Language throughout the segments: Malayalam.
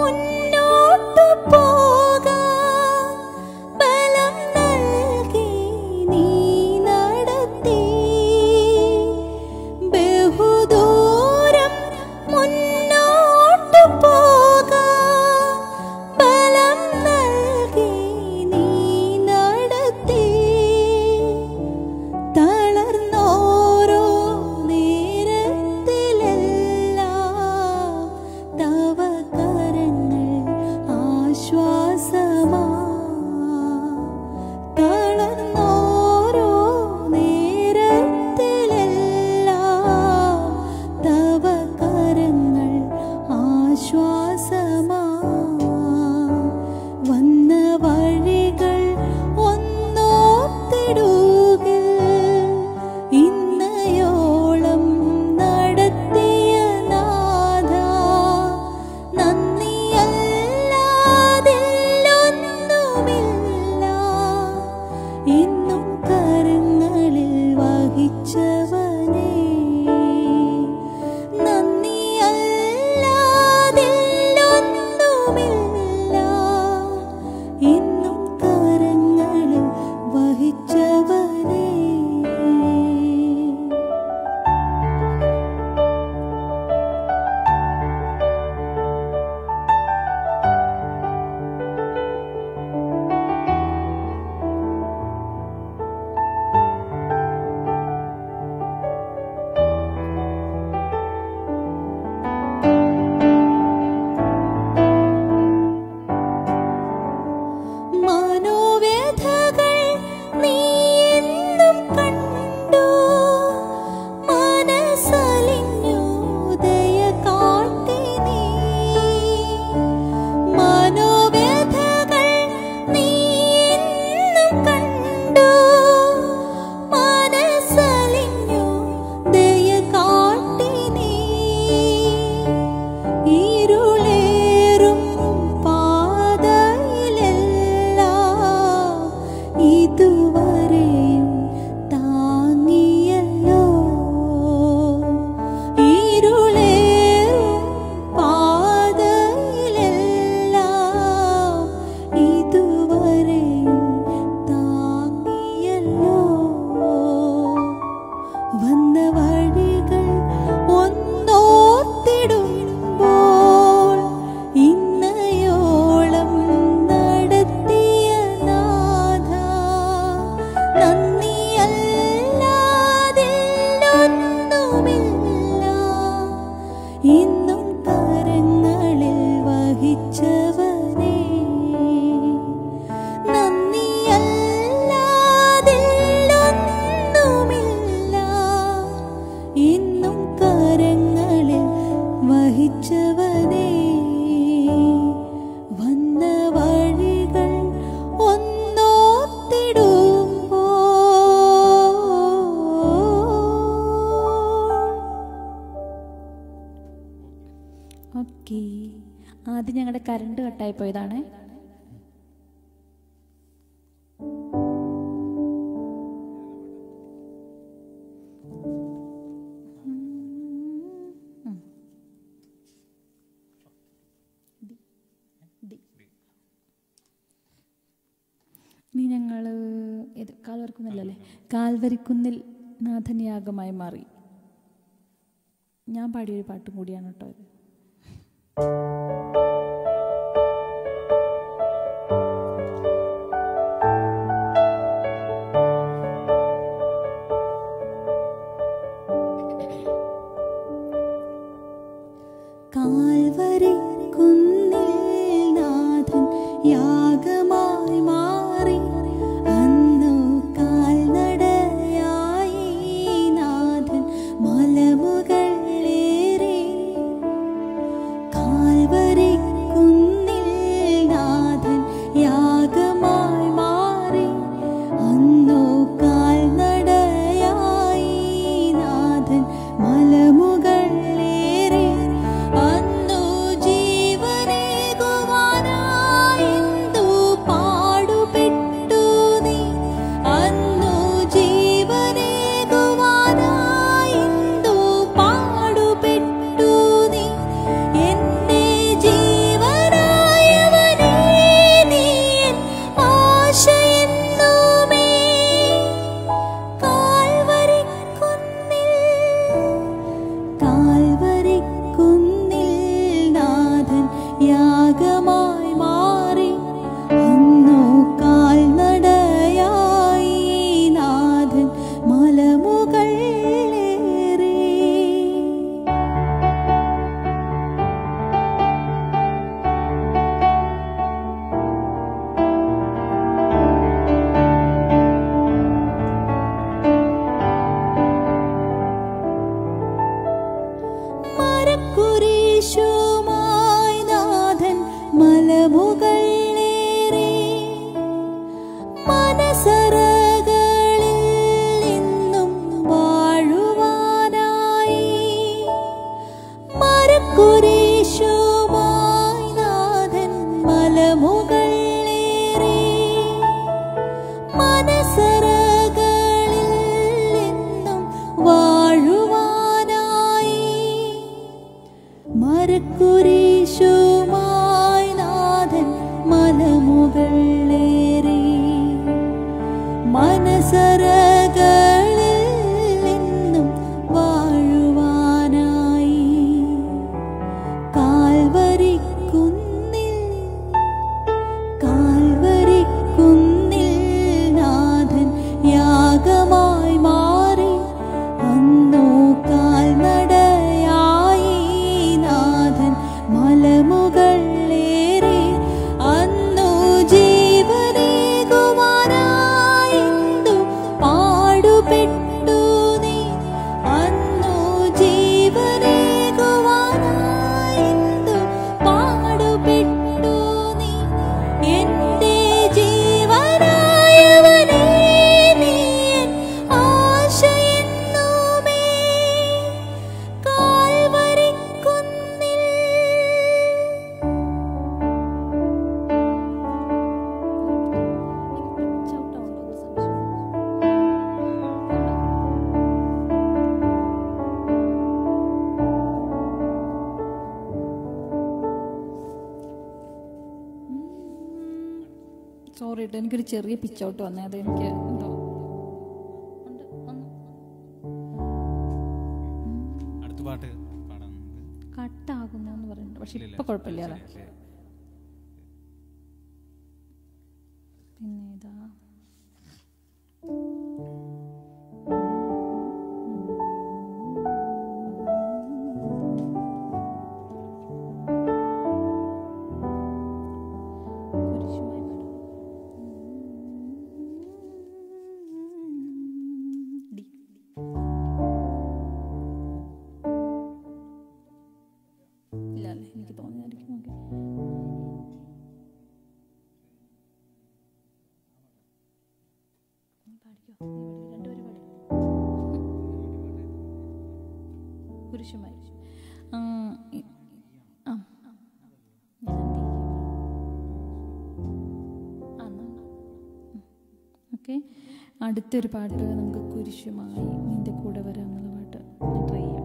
മുന്നോട്ടു പോകാൻ ബലം നൽകി നീ നടത്തി ബഹുദൂരം മുന്നോട്ടു പോകാൻ ബലം നൽകി നീ നടത്തി തളർന്നോരോ നേരത്തിലെല്ലാം തവ കരങ്ങൾ ആശ്വാസമാ തളർന്നോരോ നേരത്തിലെല്ലാം തവ കരങ്ങൾ ആശ്വാസമാ വന്ന വഴികൾ ഒന്നോത്തിടുകിൽ ഇന്നയോളം നടത്തിയ നാഥ നന്ദിയല്ലാതില്ലൊന്നുമില്ല ഇന്നും കരങ്ങളിൽ വഹിച്ചവനേ നന്ദിയല്ലാതില്ലൊന്നുമില്ല ഇന്നും കരങ്ങളിൽ വഹിച്ചവനേ മനോവേദകൾ നീ എന്നും കണ്ടു മനസ്സലിഞ്ഞു ദയ കാട്ടി നീ മനോവേദകൾ നീ എന്നും കണ്ടു മനസ്സലിഞ്ഞു ദയ കാട്ടി നീ ഇരുളേറും പാതയിലെല്ലാം ഇതുവരെയും താങ്ങിയല്ലോ ഇരുളേറും പാതയിലെല്ലാം ഇതുവരെയും താങ്ങിയല്ലോ വന്ന വഴികൾ ഒന്നോത്തിടുമ്പോൾ ഇന്നയോളം നടത്തിയ നാഥ നന്ദിയല്ലാതില്ലൊന്നുമില്ല ഇന്നും കരങ്ങളിൽ വഹിച്ചവനേ നന്ദിയല്ലാതില്ലൊന്നുമില്ല ഇന്നും കരങ്ങളിൽ വഹിച്ചവനേ വന്ന വഴികൾ ഒന്നോത്തിടുമ്പോൾ ഓക്കെ ആദ്യം ഞങ്ങളുടെ കറണ്ട് കട്ടായി പോയതാണ് ഇനി ഞങ്ങൾ ഇത് കാൽവരിക്കുന്നില്ലല്ലേ കാൽവരിക്കുന്നിൽ നാഥന്യാഗമായി മാറി ഞാൻ പാടിയൊരു പാട്ടും കൂടിയാണ് കേട്ടോ ഇത് കാൽവരി കുന്നിൽ നാഥൻ യാഗമായി മാറി അന്നു കാൽനടയായി നാഥൻ മലമുകളേറി കാൽവരി കുന്നിൽ നാഥൻ യാഗമായി മാറി അന്നു കാൽനടയായി നാഥൻ മലമുകളേറി അന്നു ജീവനെ മരക്കുരീശുമായി നാഥൻ മലമുകളേറി മനസരകളിൽ നിന്നും വാഴുവാനായി കാൽവരിക്കുന്നിൽ കാൽവരിക്കുന്നിൽ നാഥൻ യാഗമായി മാറി അന്നു കാൽനടയായി നാഥൻ മലമുകളേറി അന്നു ജീവനേകുവാനായിന്തു പാടുപെട്ടു നീ അന്നു ജീവനേകുവാനായിന്തു പാടുപെട്ടു നീ എന്റെ ജീവനായവനേ നീ എൻ ആശയെന്നുമേ കാൽവരിക്കുന്നിൽ സോറി കേട്ടോ എനിക്കൊരു ചെറിയ പിച്ചൗട്ട് വന്നേ അത് എനിക്ക് എന്തോ ഉണ്ട്, വന്നു. അടുത്ത പാട്ട് പാടാം നമുക്ക് കട്ടാകുന്നു എന്ന് പറയുന്നുണ്ട് പക്ഷെ ഇല്ലില്ല. ഇപ്പൊ കുഴപ്പമില്ല അല്ലേ ശരി, ശരി. പിന്നെ ഇതാ കുരിശുമായി പാടും. ഡി. ഇല്ല അല്ലേ എനിക്ക് തോന്നിയായിരിക്കും ഓക്കെ പാടിക്കോ നീ പാടി രണ്ടുപേരും പാടി കുരിശുമായി ആ, ഇ- ആ ഞാൻ എന്ത് ഓക്കെ അടുത്തൊരു പാട്ട് നമുക്ക് കുരിശുമായി നിന്റെ കൂടെ വരാം എന്നുള്ള പാട്ട് ഞാൻ ട്രൈ ചെയ്യാം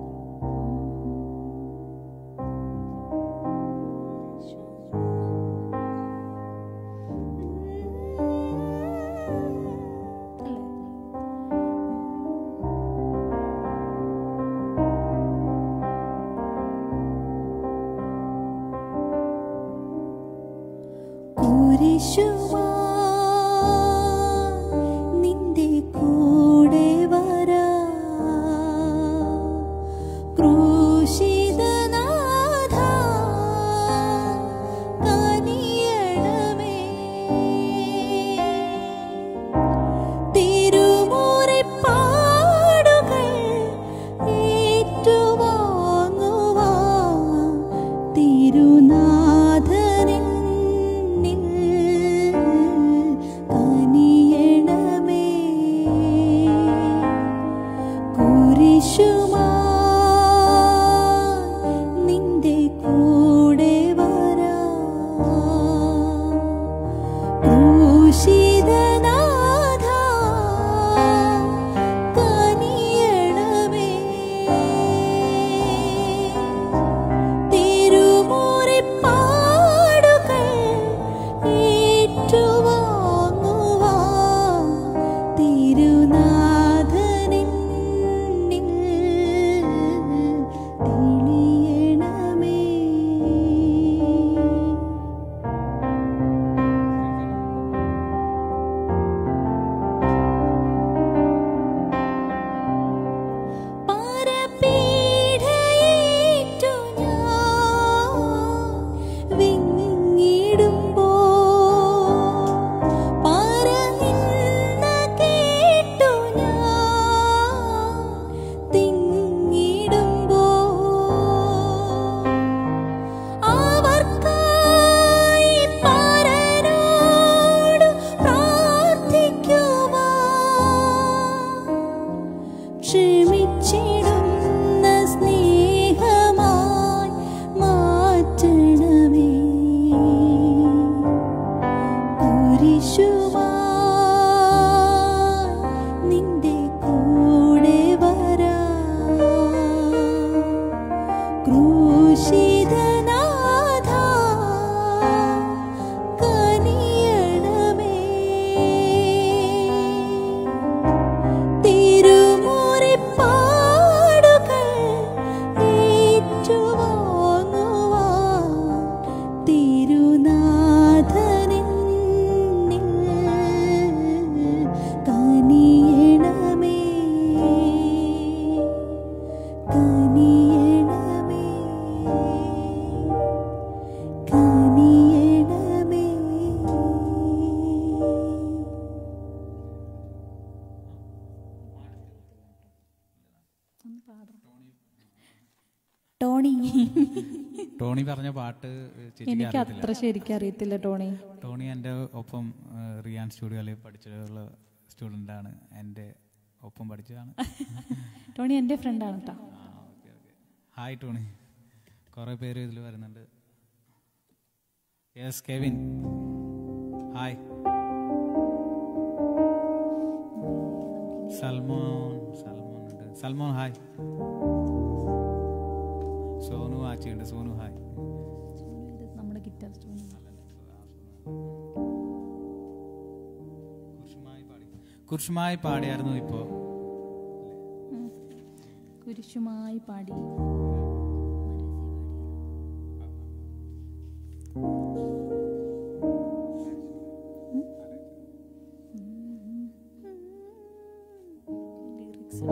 അല്ലേ കുരിശുമാ നിന്റെ കൂടെ വരാ ക്രൂശിതനാഥ കനിയണമേ തിരുമുറിപ്പാടുകൾ ഏറ്റുവാങ്ങുവാ തിരുനാഥനിൽ ടോണി പറഞ്ഞ പാട്ട് ചേച്ചിക്ക് എനിക്ക് അറിയത്തില്ല അത്ര ശരിക്കും അറിയത്തില്ല ടോണി ടോണി എൻ്റെ ഒപ്പം ആ, റിയാൻ സ്റ്റുഡിയോയിൽ പഠിച്ചിട്ടുള്ള സ്റ്റുഡൻ്റാണ് എൻ്റെ ഒപ്പം പഠിച്ചതാണ് ടോണി എൻ്റെ ഫ്രണ്ടാണ് കേട്ടോ ആ ഓക്കെ ഓക്കെ ഹായ് ടോണി കുറേ പേര് ഇതിൽ വരുന്നുണ്ട് yes Kevin hi Salmon Salmon ഉണ്ട് സൽമോൻ ഹായ് സോനു ആച്ചിയുണ്ട് സോനു ഹായ് നമ്മുടെ ഗിറ്റാർ കുർഷുമായി പാടി കുർഷുമായി പാടിയായിരുന്നു ഇപ്പോ കുരിശുമായി പാടി ലിറിക്സ്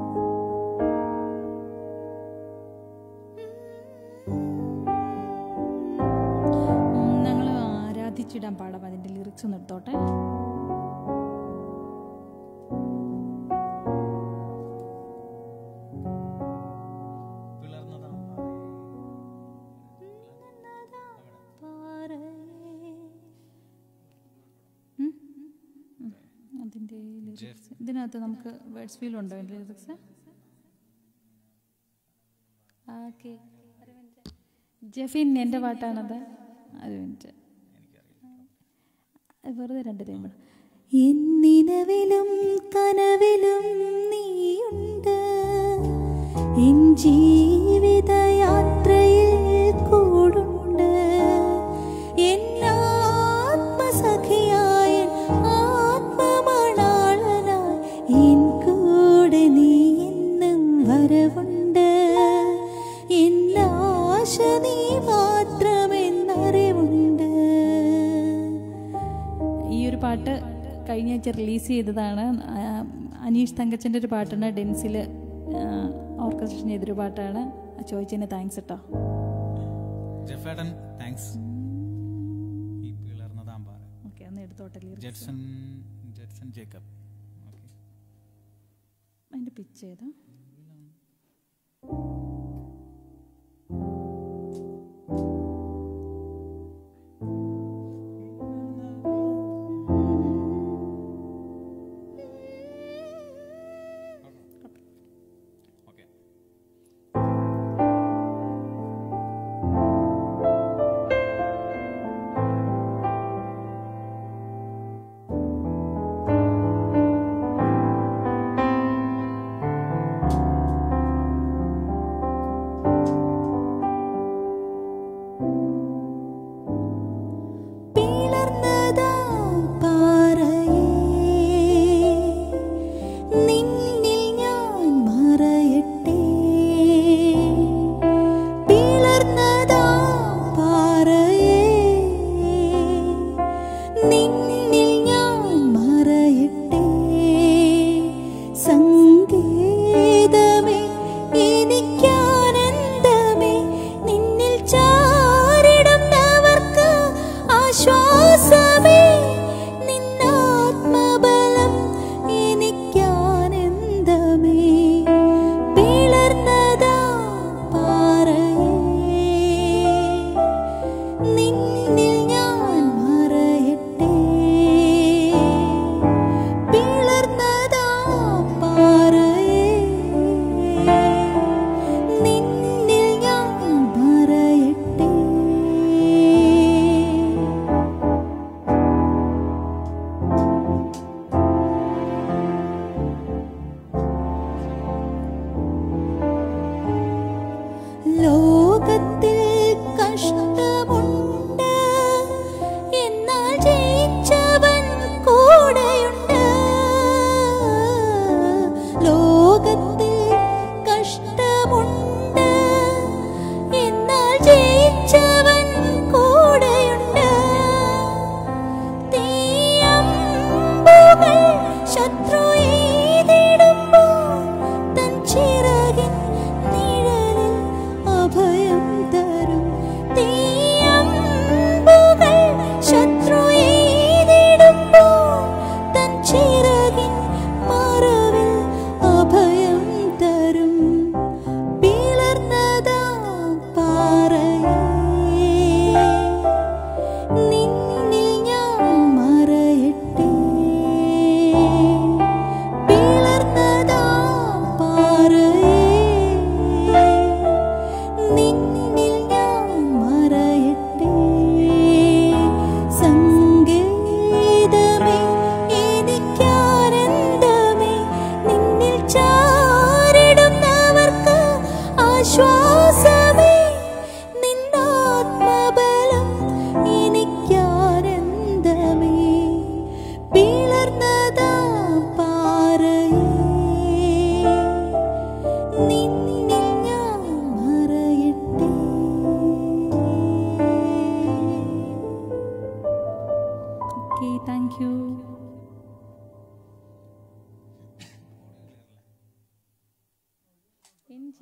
ഞങ്ങൾ ആരാധിച്ചിടാൻ പാടാം അതിന്റെ ലിറിക്സ് ഒന്ന് എടുത്തോട്ടെ ഉം? ഉം. അതിന്റെ ലിറിക്സ് ഇതിനകത്ത് നമുക്ക് വേർഡ്സ് ഫീൽ ഉണ്ടോ ലിറിക്സ് ഓക്കെ ജഫിൻ എൻ്റെ പാട്ടാണത് ഒരു മിനിറ്റ് അത് വെറുതെ രണ്ട് ടൈം എന്നിനവിലും കനവിലും നീയുണ്ട് എൻ ജീവിതയാത്രയിൽ കൂടുണ്ട് എൻ ആത്മസഖിയായ ആത്മമണാളനായി എൻ കൂടെ നീ എന്നും വരവുണ്ട് എൻ ആശ നീ മാത്രമെന്നറിവുണ്ട് ഈ ഒരു പാട്ട് കഴിഞ്ഞ ആഴ്ച റിലീസ് ചെയ്തതാണ് ആ, അനീഷ് തങ്കച്ചൻ്റെ ഒരു പാട്ടാണ് ഡെൻസിൽ ഓർക്കസ്ട്രേഷൻ ചെയ്തൊരു പാട്ടാണ് ചോദിച്ചതിന് താങ്ക്സ് കേട്ടോ ജെഫേട്ടൻ താങ്ക്സ് ഈ പിളർന്നതാമ്പാറ ഓക്കെ ഒന്ന് എടുത്തോട്ടെ lyrics. ജെറ്റ്സൺ ജെറ്റ്സൺ ജേക്കബ് ഓക്കെ അതിൻ്റെ പിച്ച് ചെയ്താ ഓക്കെ ും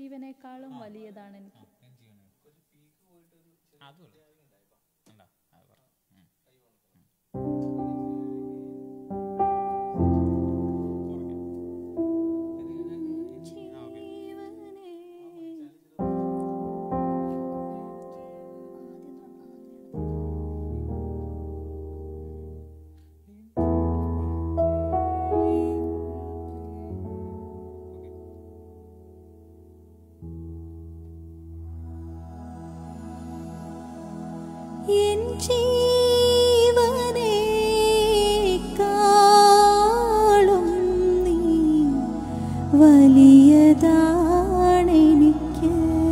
ജീവനേക്കാളും വലിയതാണ് എനിക്ക് അതുമല്ല ഉണ്ടോ? അത് പറ. ഉം. ആ, ഓക്കേ. എൻ ജീവനേക്കാളും നീ വലിയതാണെനിക്ക്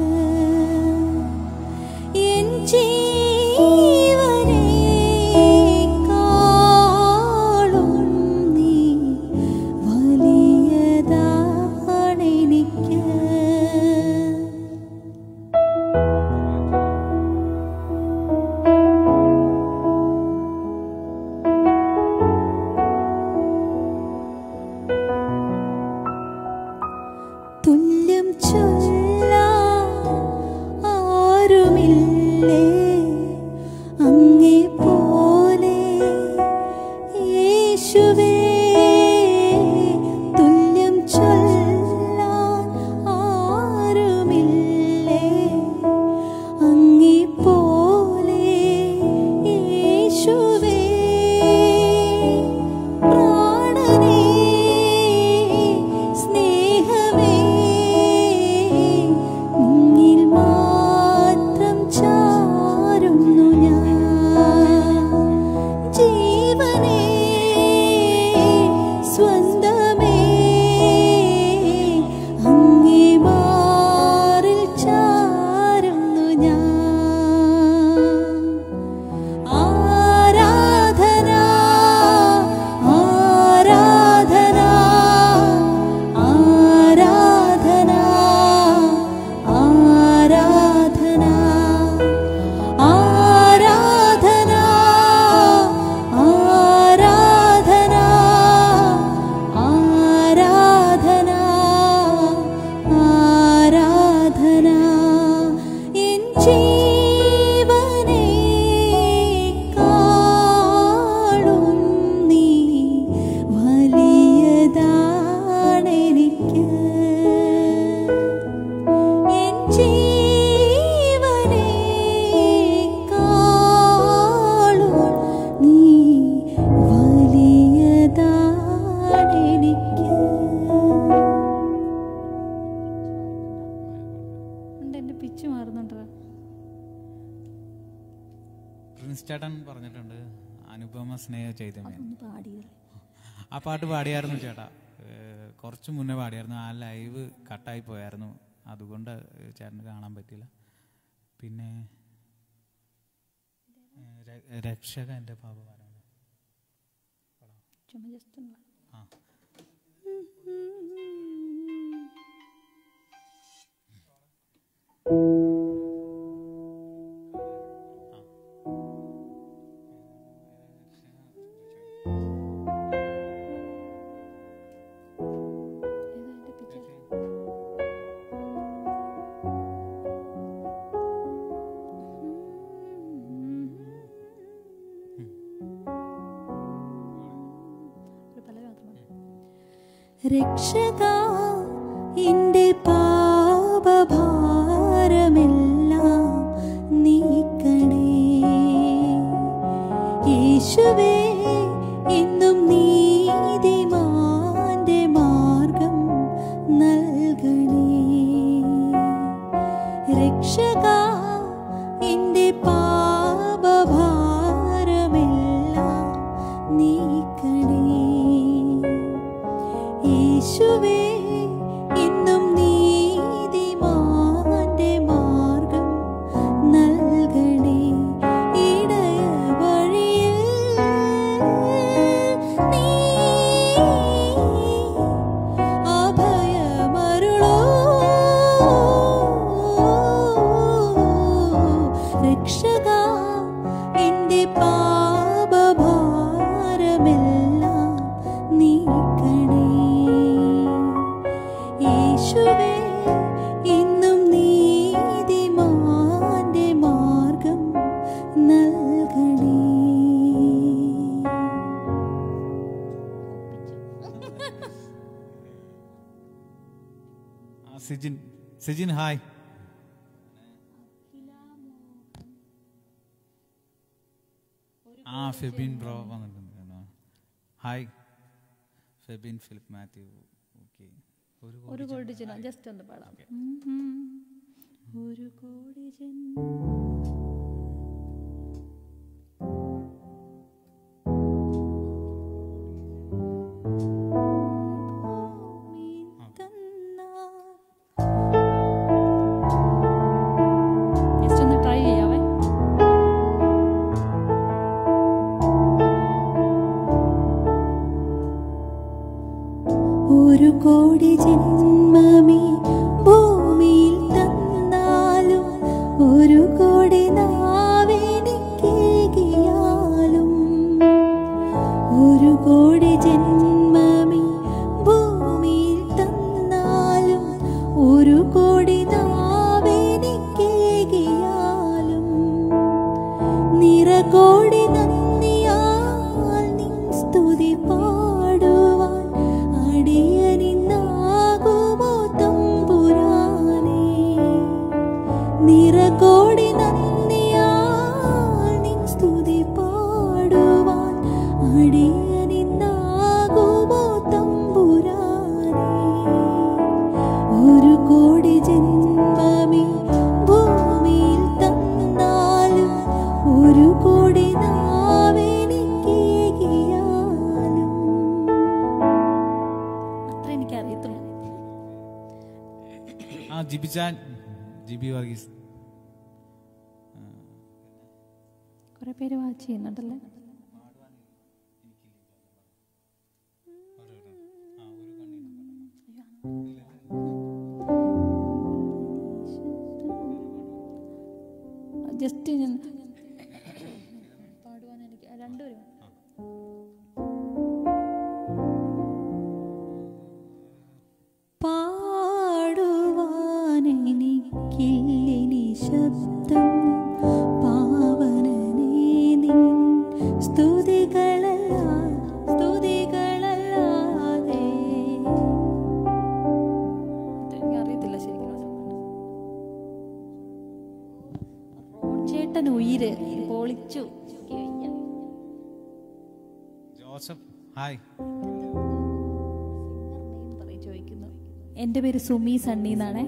എൻ ജീവനേക്കാളും നീ വലിയതാണെനിക്ക് തുല്യം ചൊല്ലാൻ ആരുമില്ലേ അങ്ങേ പോലെ യേശുവേ തുല്യം ചൊല്ലാൻ ആരുമില്ലേ അങ്ങേ പോലെ യേശുവേ പ്രാണനേ സ്നേഹമേ നിന്നിൽ മാത്രം ചാരുന്നു ഞാൻ ജീവനേ സ്വന്തമേ അങ്ങേ മാറിൽ ചാരുന്നു ഞാൻ ആരാധന ആരാധന ആരാധന ആരാധന ആരാധന ആരാധന ആരാധന ആരാധന എൻ ജീവനേക്കാളും നീ വലിയതാണെനിക്ക് എൻ ജീവനേക്കാളും നീ വലിയതാണെനിക്ക് ഉണ്ട് എൻ്റെ പിച്ച് മാറുന്നുണ്ടോ പ്രിൻസ് ചേട്ടൻ പറഞ്ഞിട്ടുണ്ട് അനുപമ സ്നേഹ ചൈതന്യം ഒന്ന് പാടിയല്ലേ ആ പാട്ട് പാടിയായിരുന്നു ചേട്ടാ ഏഹ് കുറച്ച് മുന്നേ പാടിയായിരുന്നു ആ ലൈവ് കട്ടായി പോയായിരുന്നു അതുകൊണ്ട് ചേട്ടന് കാണാൻ പറ്റിയില്ല പിന്നെ ഏഹ് ര- രക്ഷക എൻ്റെ പാപഭാരമാണ് ചുമ്മാ ജസ്റ്റ് ഒന്ന് പാടാം. ആ ഏതാ എൻ്റെ പിച്ച് ഒരു പല്ലവി മാത്രം പാടാം. രക്ഷക എന്റെ പാപഭാരമെല്ലാം നീക്കണേ യേശുവേ എന്നും നീതിമാന്റെ മാർഗം നൽകണേ രക്ഷക എന്റെ പാപഭാരമെല്ലാം നീക്കണേ യേശുവേ എന്നും നീതിമാന്റെ മാർഗം നൽകണേ ഇടയ വഴിയിൽ സിജിൻ സിജിൻ ഹായ് ആ ഫെബിൻ ബ്രോ വന്നിട്ടുണ്ട് ഹായ് ഫെബിൻ ഫിലിപ്പ് മാത്യു ഓക്കെ ഒരു ഒരു കോടി ജനം ജസ്റ്റ് ഒന്ന് പാടാം ഒരു കോടി ജനം ജസ്റ്റ് ഒന്ന് ട്രൈ ചെയ്യാവേ ഒരു കോടി ജന്മമേ ഭൂമിയിൽ തന്നാലും ഒരു കോടി നാവെനിക്കേകിയാലും ഒരു കോടി ജന്മമേ ഭൂമിയിൽ തന്നാലും ഒരു കോടി നാവെനിക്കേകിയാലും നിറകോടി നന്ദിയാൽ നിൻ സ്തുതി പാടുവാൻ അടിയനിന്നാകുമോ തമ്പുരാനേ നിറകോടി നന്ദിയാൽ നിൻ സ്തുതി പാടുവാൻ അടിയനിന്നാകുമോ തമ്പുരാനേ ഒരു കോടി ജന്മമേ ഭൂമിയിൽ തന്നാലും ഒരു കോടി നാവെനിക്കേകിയാലും അത്ര എനിക്ക് അറിയത്തുള്ളൂ ആ ജിബിച്ചാൻ ജിബി വർഗീസ് കുറെ പേര് വാച്ച് ചെയ്യുന്നുണ്ടല്ലേ ജസ്റ്റ് ഞാൻ പാടുവാൻ എനിക്ക് രണ്ടുപേരും പാടുവാനെനിക്കില്ലിനി ശബ്ദം പാവനനേ നിൻ സ്തുതികളല്ല സ്തുതികളല്ലാതെ എനിക്ക് അറിയത്തില്ല ശരിക്കും റോൺ ചേട്ടൻ ഉയിര് പൊളിച്ചു എനിക്ക് വയ്യ. ജോസഫ് ഹായ് നെയിം പറയും ചോദിക്കുന്നു എൻ്റെ പേര് സുമി സണ്ണി എന്നാണേ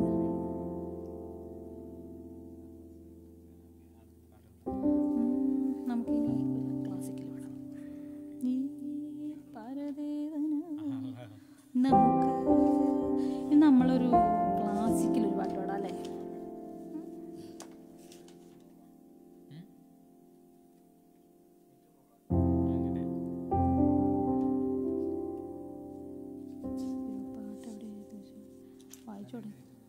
നമുക്കിനി ക്ലാസിക്കൽ പാടാം ഈ പരദേവന നമുക്ക് ഇനി നമ്മളൊരു ക്ലാസിക്കൽ ഒരു പാട്ട് പാടാം അല്ലേ പാട്ട് എവിടെ വായിച്ചോടെ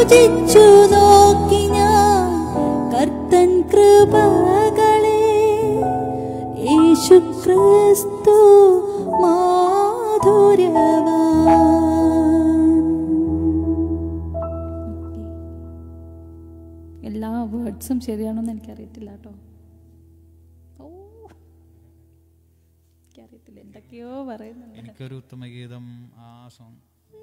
രുചിച്ചു നോക്കി ഞാൻ കർത്തൻ കൃപകളെ യേശു ക്രിസ്തു മാധുര്യവാൻ എല്ലാ വേർഡ്സും ശരിയാണോന്ന് എനിക്കറിയത്തില്ല കേട്ടോ ഓ എനിക്കറിയത്തില്ല എന്തൊക്കെയോ പറയുന്നുണ്ട് എനിക്കൊരു ഉത്തമഗീതം ആ സോങ്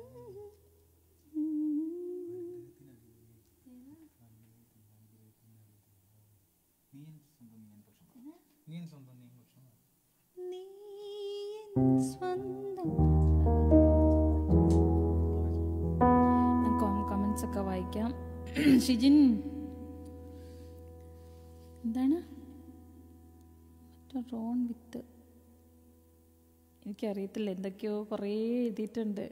നീ സ്വന്തം കമൻസ് ഒക്കെ വായിക്കാം ഷിജിൻ എന്താണ് റോൺ വിത്ത് എനിക്കറിയത്തില്ല എന്തൊക്കെയോ കുറേ എഴുതിയിട്ടുണ്ട്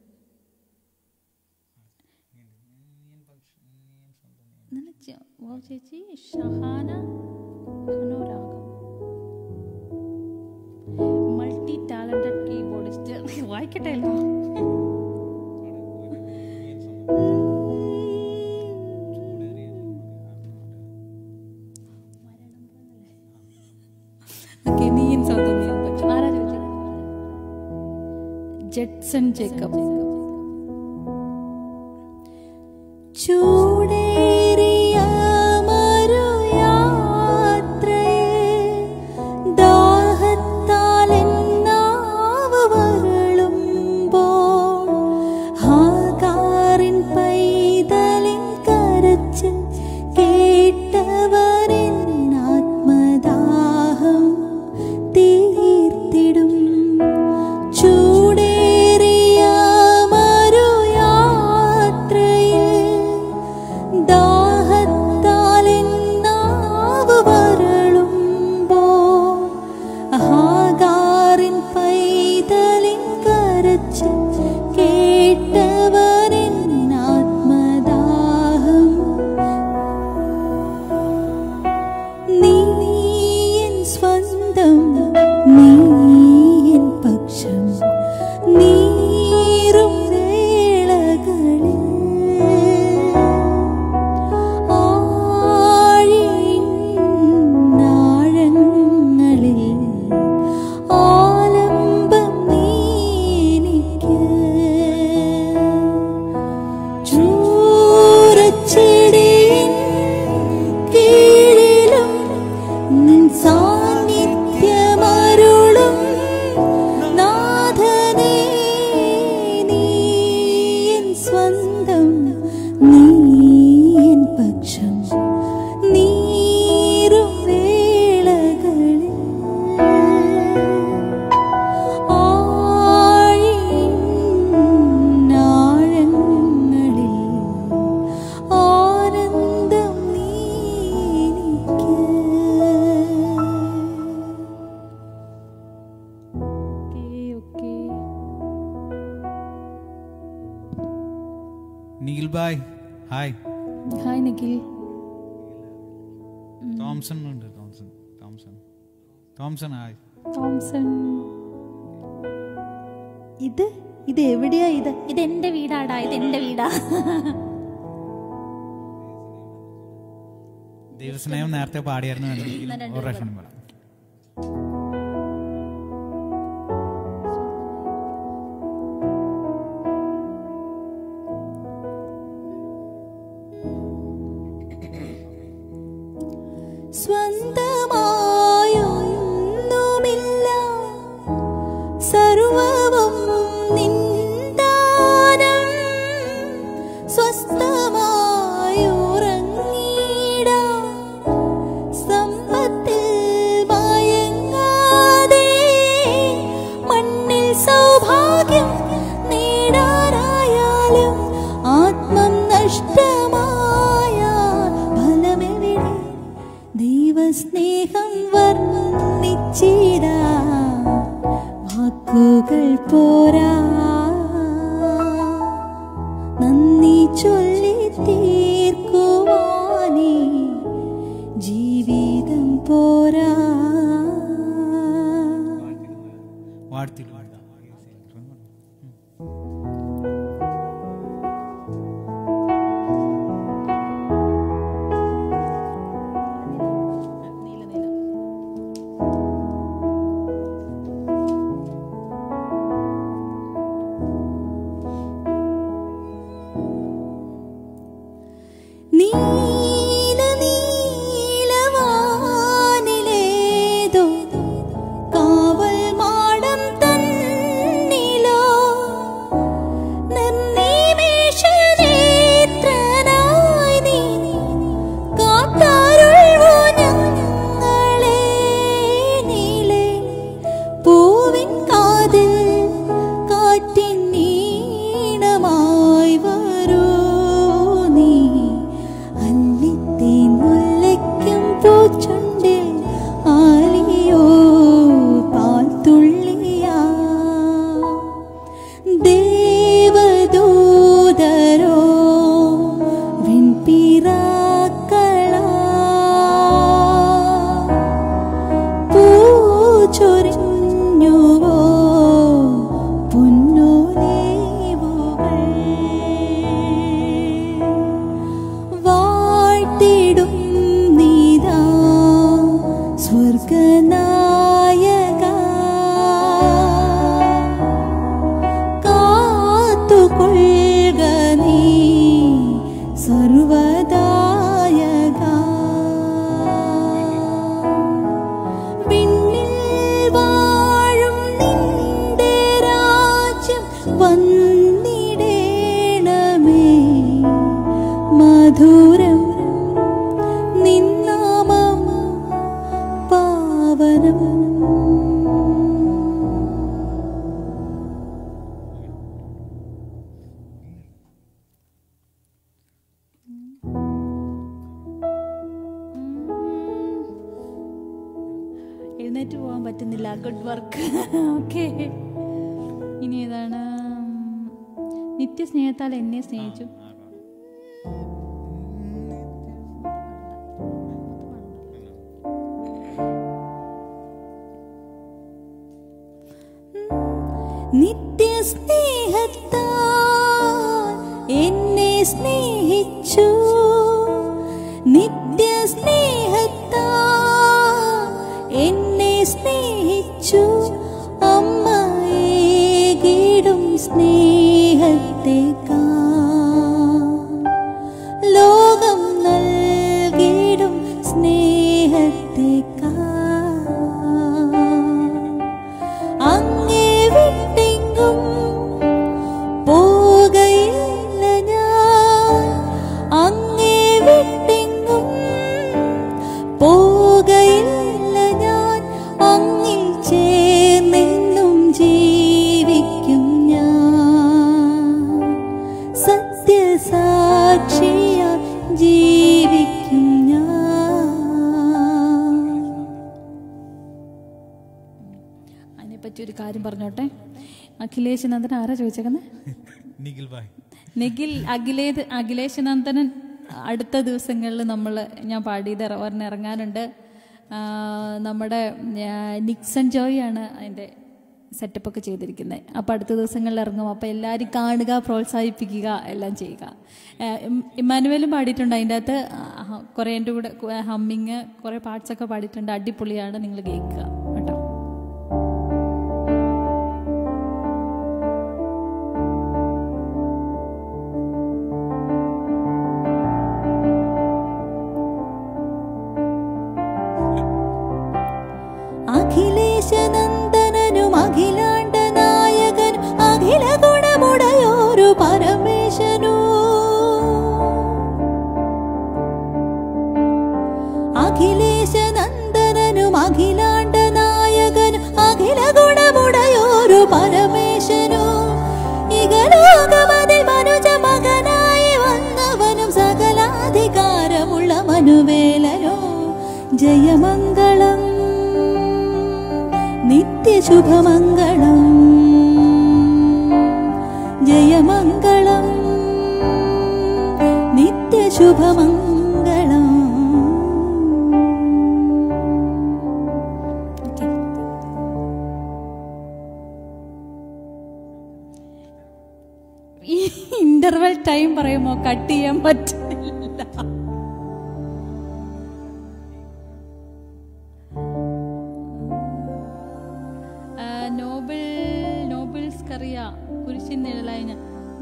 ഇന്നലെ ചെ- വാ ചേച്ചി Shahana Manoragam multi talented keyboardist വായിക്കട്ടെ അല്ലോ ഓക്കെ നീയും സ്വന്തം നീയും പക്ഷെ ആരാ ചോദിച്ചത് ജെറ്റ്സൺ ജേക്കബ് ചൂടേറിയ മറുയാത്രയെ ദാഹത്താൽ എന്നാവ് വരളുമ്പോൾ ഹാഗാറിൻ പൈതലിൻ കരച്ചിൽ കേട്ടവരിൻ ആത്മദാഹം തീർത്തിടും ചൂടേറിയ മറുയാത്രയിൽ ദാഹത്താൽ നാവ് വരളുമ്പോൾ ഹാഗാറിൻ പൈതലിൻ കരച്ചിൽ കേട്ടവരിൻ ആത്മദാഹം നീ എൻ സ്വന്തം നീ എൻ പക്ഷം നീറും വേളകളിൽ ആഴിൻ ആഴങ്ങളിൽ ആലംബം നീ എനിക്ക് ചൂരച്ചിടിൻ കീഴിലും നിൻ സാന്നിധ്യമരുളും നാഥനേ നീ എൻ സ്വന്തം നീ എൻ പക്ഷം നീറും വേളകളിൽ ആഴിൻ ആഴങ്ങളിൽ ആനന്ദം നീ എനിക്ക് okay okay Neel bhai hi hi Nikhil Thomson ഉണ്ട് തോംസൺ തോംസൺ തോംസൺ ഹായ് തോംസൺ ഇത് ഇത് എവിടെയാ ഇത് ഇത് എന്റെ വീടാടാ ഇത് എന്റെ വീടാ ദൈവസ്നേഹം നേരത്തെ പാടിയായിരുന്നു വേണമെങ്കിൽ ഒരു പ്രാവശ്യം പാടാം സ്വന്തമായൊന്നുമില്ല സർവവും നിന്ദാനം സ്വസ്ഥമായുറങ്ങിടാം സമ്പത്തിൽ മയങ്ങാതെ മണ്ണിൽ സൗഭാഗ്യം നേടാനായാലും ആത്മം നഷ്ടമായ ഫലമെവിടെ ദൈവസ്നേഹം വർണ്ണിച്ചിടാ വാക്കുകൾ പോരാ നന്ദി ചൊല്ലി തീർക്കുവാനേ ജീവിതം പോരാ വാഴ്ത്തി മധുരം നിന്നാമം പാവനം എഴുന്നേറ്റ് പോകാൻ പറ്റുന്നില്ല ഗുഡ് വർക്ക് ഓക്കെ ഇനി ഏതാണ് നിത്യസ്നേഹത്താൽ എന്നെ സ്നേഹിച്ചു നിത്യസ്നേഹത്താൽ എന്നെ സ്നേഹിച്ചു നിത്യസ്നേഹത്താൽ എന്നെ സ്നേഹിച്ചു അമ്മയേകിടും സ്നേഹത്തേക്കാൾ ലോകം നൽകിടും സ്നേഹത്തേക്കാൾ അങ്ങേ വിട്ടെങ്കും പോകയില്ല ഞാൻ അങ്ങേ വിട്ടെങ്കും പോകയില്ല ഞാൻ അങ്ങിൽ ചേർന്നെന്നും ജീവിക്കും ഞാൻ സത്യസാക്ഷിയ ജീവിക്കും ഞാൻ അതിനെപ്പറ്റി ഒരു കാര്യം പറഞ്ഞോട്ടെ അഖിലേഷ് നന്ദൻ ആരാ ചോദിച്ചേക്കുന്നത് നിഖിൽ ഭായ് നിഖിൽ അഖിലേത് അഖിലേഷ് നന്ദനൻ അടുത്ത ദിവസങ്ങളിൽ നമ്മൾ ഞാൻ പാടിയത് ഇറ- ഒരെണ്ണം ഇറങ്ങാനുണ്ട് ആ, നമ്മുടെ ആ, നിക്സൺ ജോയ് ആണ് അതിൻ്റെ സെറ്റപ്പൊക്കെ ചെയ്തിരിക്കുന്നത് അപ്പോൾ അടുത്ത ദിവസങ്ങളിൽ ഇറങ്ങും അപ്പോൾ എല്ലാവരും കാണുക പ്രോത്സാഹിപ്പിക്കുക എല്ലാം ചെയ്യുക ആ, ഇം- ഇമ്മാനുവലും പാടിയിട്ടുണ്ട് അതിൻ്റെ അകത്ത് ആ, കുറേ എൻ്റെ കൂടെ ഹമ്മിങ് കുറേ പാർട്സൊക്കെ പാടിയിട്ടുണ്ട് അടിപൊളിയാണ് നിങ്ങൾ കേൾക്കുക കേട്ടോ അഖിലേശനന്ദനനും അഖിലാണ്ട നായകനും അഖില ഗുണമുടയോരു പരമേശനു അഖിലേശനന്ദനനും അഖിലാണ്ട നായകനും അഖില ഗുണമുടയോരു പരമേശനു ഇകലോകമതിൽ മനുജ മകനായി വന്നവനും സകലാധികാരമുള്ള മനുവേലനോ ജയമംഗളം നിത്യശുഭമംഗളം ജയമംഗളം നിത്യശുഭമംഗളം ഈ ഇന്റർവെൽ ടൈം പറയുമോ കട്ട് ചെയ്യാൻ പറ്റുന്നില്ല ആ, നോബിൾ നോബിൾസ് കറിയ കുരിശിൻ നിഴലായി ഞാൻ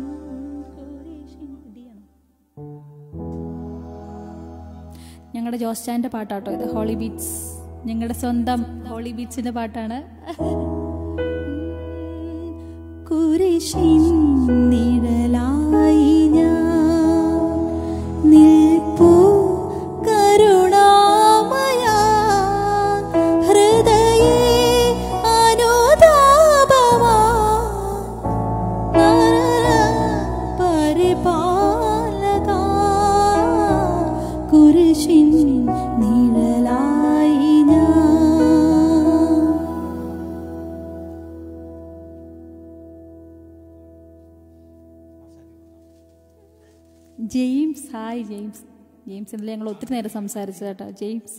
ഞങ്ങളുടെ ജോസ്റ്റാൻ്റെ പാട്ടാട്ടോ ഇത് ഹോളി ബീറ്റ്സ് ഞങ്ങളുടെ സ്വന്തം ഹോളി ബീറ്റ്സിന്റെ പാട്ടാണ് കുരിശിൻ നിഴലായി ഞാൻ നിൽപ്പൂ കരുണാമയ ഹൃദയേ അനുതാപമാ പരിപാലക കുരിശിൻ നിഴലായി ഞാൻ ജെയിംസ് ഹായ് ജെയിംസ് ജെയിംസ് ഇന്നലെ ഞങ്ങൾ ഒത്തിരി നേരം സംസാരിച്ചു കേട്ടോ ജെയിംസ്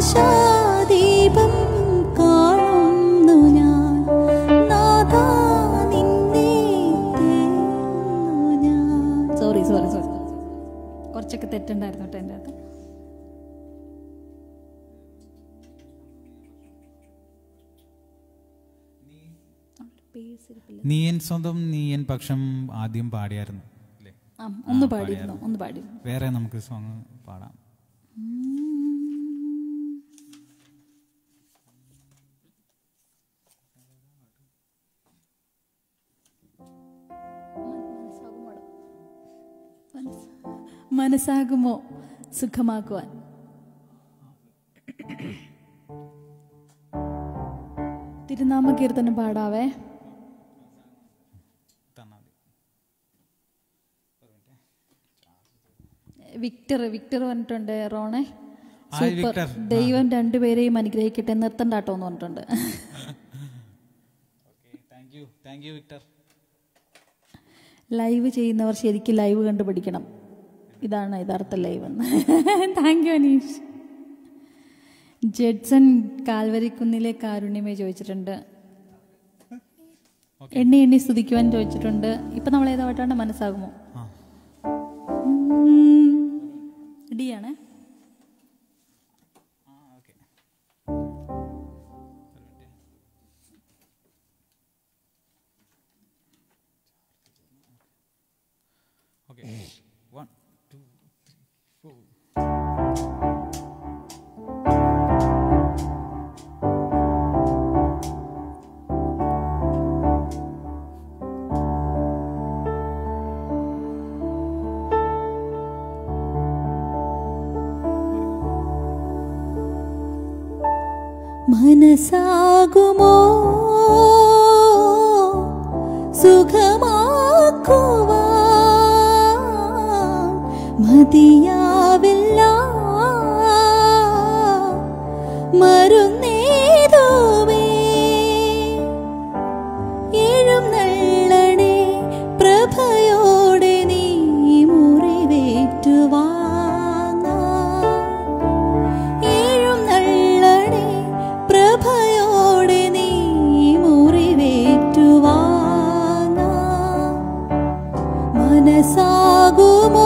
ആശാദീപം കാണുന്നു ഞാൻ നാഥാ നിന്നെ തേടുന്നു ഞാൻ സോറി സോറി സോറി കുറച്ചൊക്കെ തെറ്റുണ്ടായിരുന്നു കേട്ടോ എൻ്റെ അകത്ത് നീയൻ സ്വന്തം നീയൻ പക്ഷം ആദ്യം പാടിയായിരുന്നു അല്ലേ ആ ഒന്ന് പാടിയിരുന്നു ഒന്ന് പാടിയിരുന്നു വേറെ നമുക്ക് സോങ് പാടാം മനസ്സാകുമോ സുഖമാക്കുവാൻ തിരുനാമ കീർത്തനം പാടാവേ തന്നാ മതി വിക്ടർ വിക്ടർ പറഞ്ഞിട്ടുണ്ട് റോണെ ഹായ് സൂപ്പർ വിക്ടർ. ദൈവം രണ്ടുപേരെയും അനുഗ്രഹിക്കട്ടെ നിർത്തണ്ടാട്ടോ എന്ന് പറഞ്ഞിട്ടുണ്ട് thank you thank you Victor live ചെയ്യുന്നവർ ശരിക്കും ലൈവ് കണ്ടുപിടിക്കണം ഇതാണ് യഥാർത്ഥ ലൈവ് എന്ന് താങ്ക് യു അനീഷ് ജഡ്സൺ കാൽവരിക്കുന്നിലെ കാരുണ്യമേ ചോദിച്ചിട്ടുണ്ട് എണ്ണി എണ്ണി സ്തുതിക്കുവാൻ ചോദിച്ചിട്ടുണ്ട് ഇപ്പൊ നമ്മൾ ഏതാ പാട്ടാണ് മനസ്സാകുമോ ആ ഡി ആണ് ആ okay okay one two three four മനസ്സാകുമോ സുഖമാക്കുവാൻ മതിയാവില്ല മരുന്നേതുമേ എഴുന്നള്ളണേ പ്രഭയോടെ നീ മുറിവേറ്റുവാങ്ങാൻ എഴുന്നള്ളണേ പ്രഭയോടെ നീ മുറിവേറ്റുവാങ്ങാൻ മനസ്സാകുമോ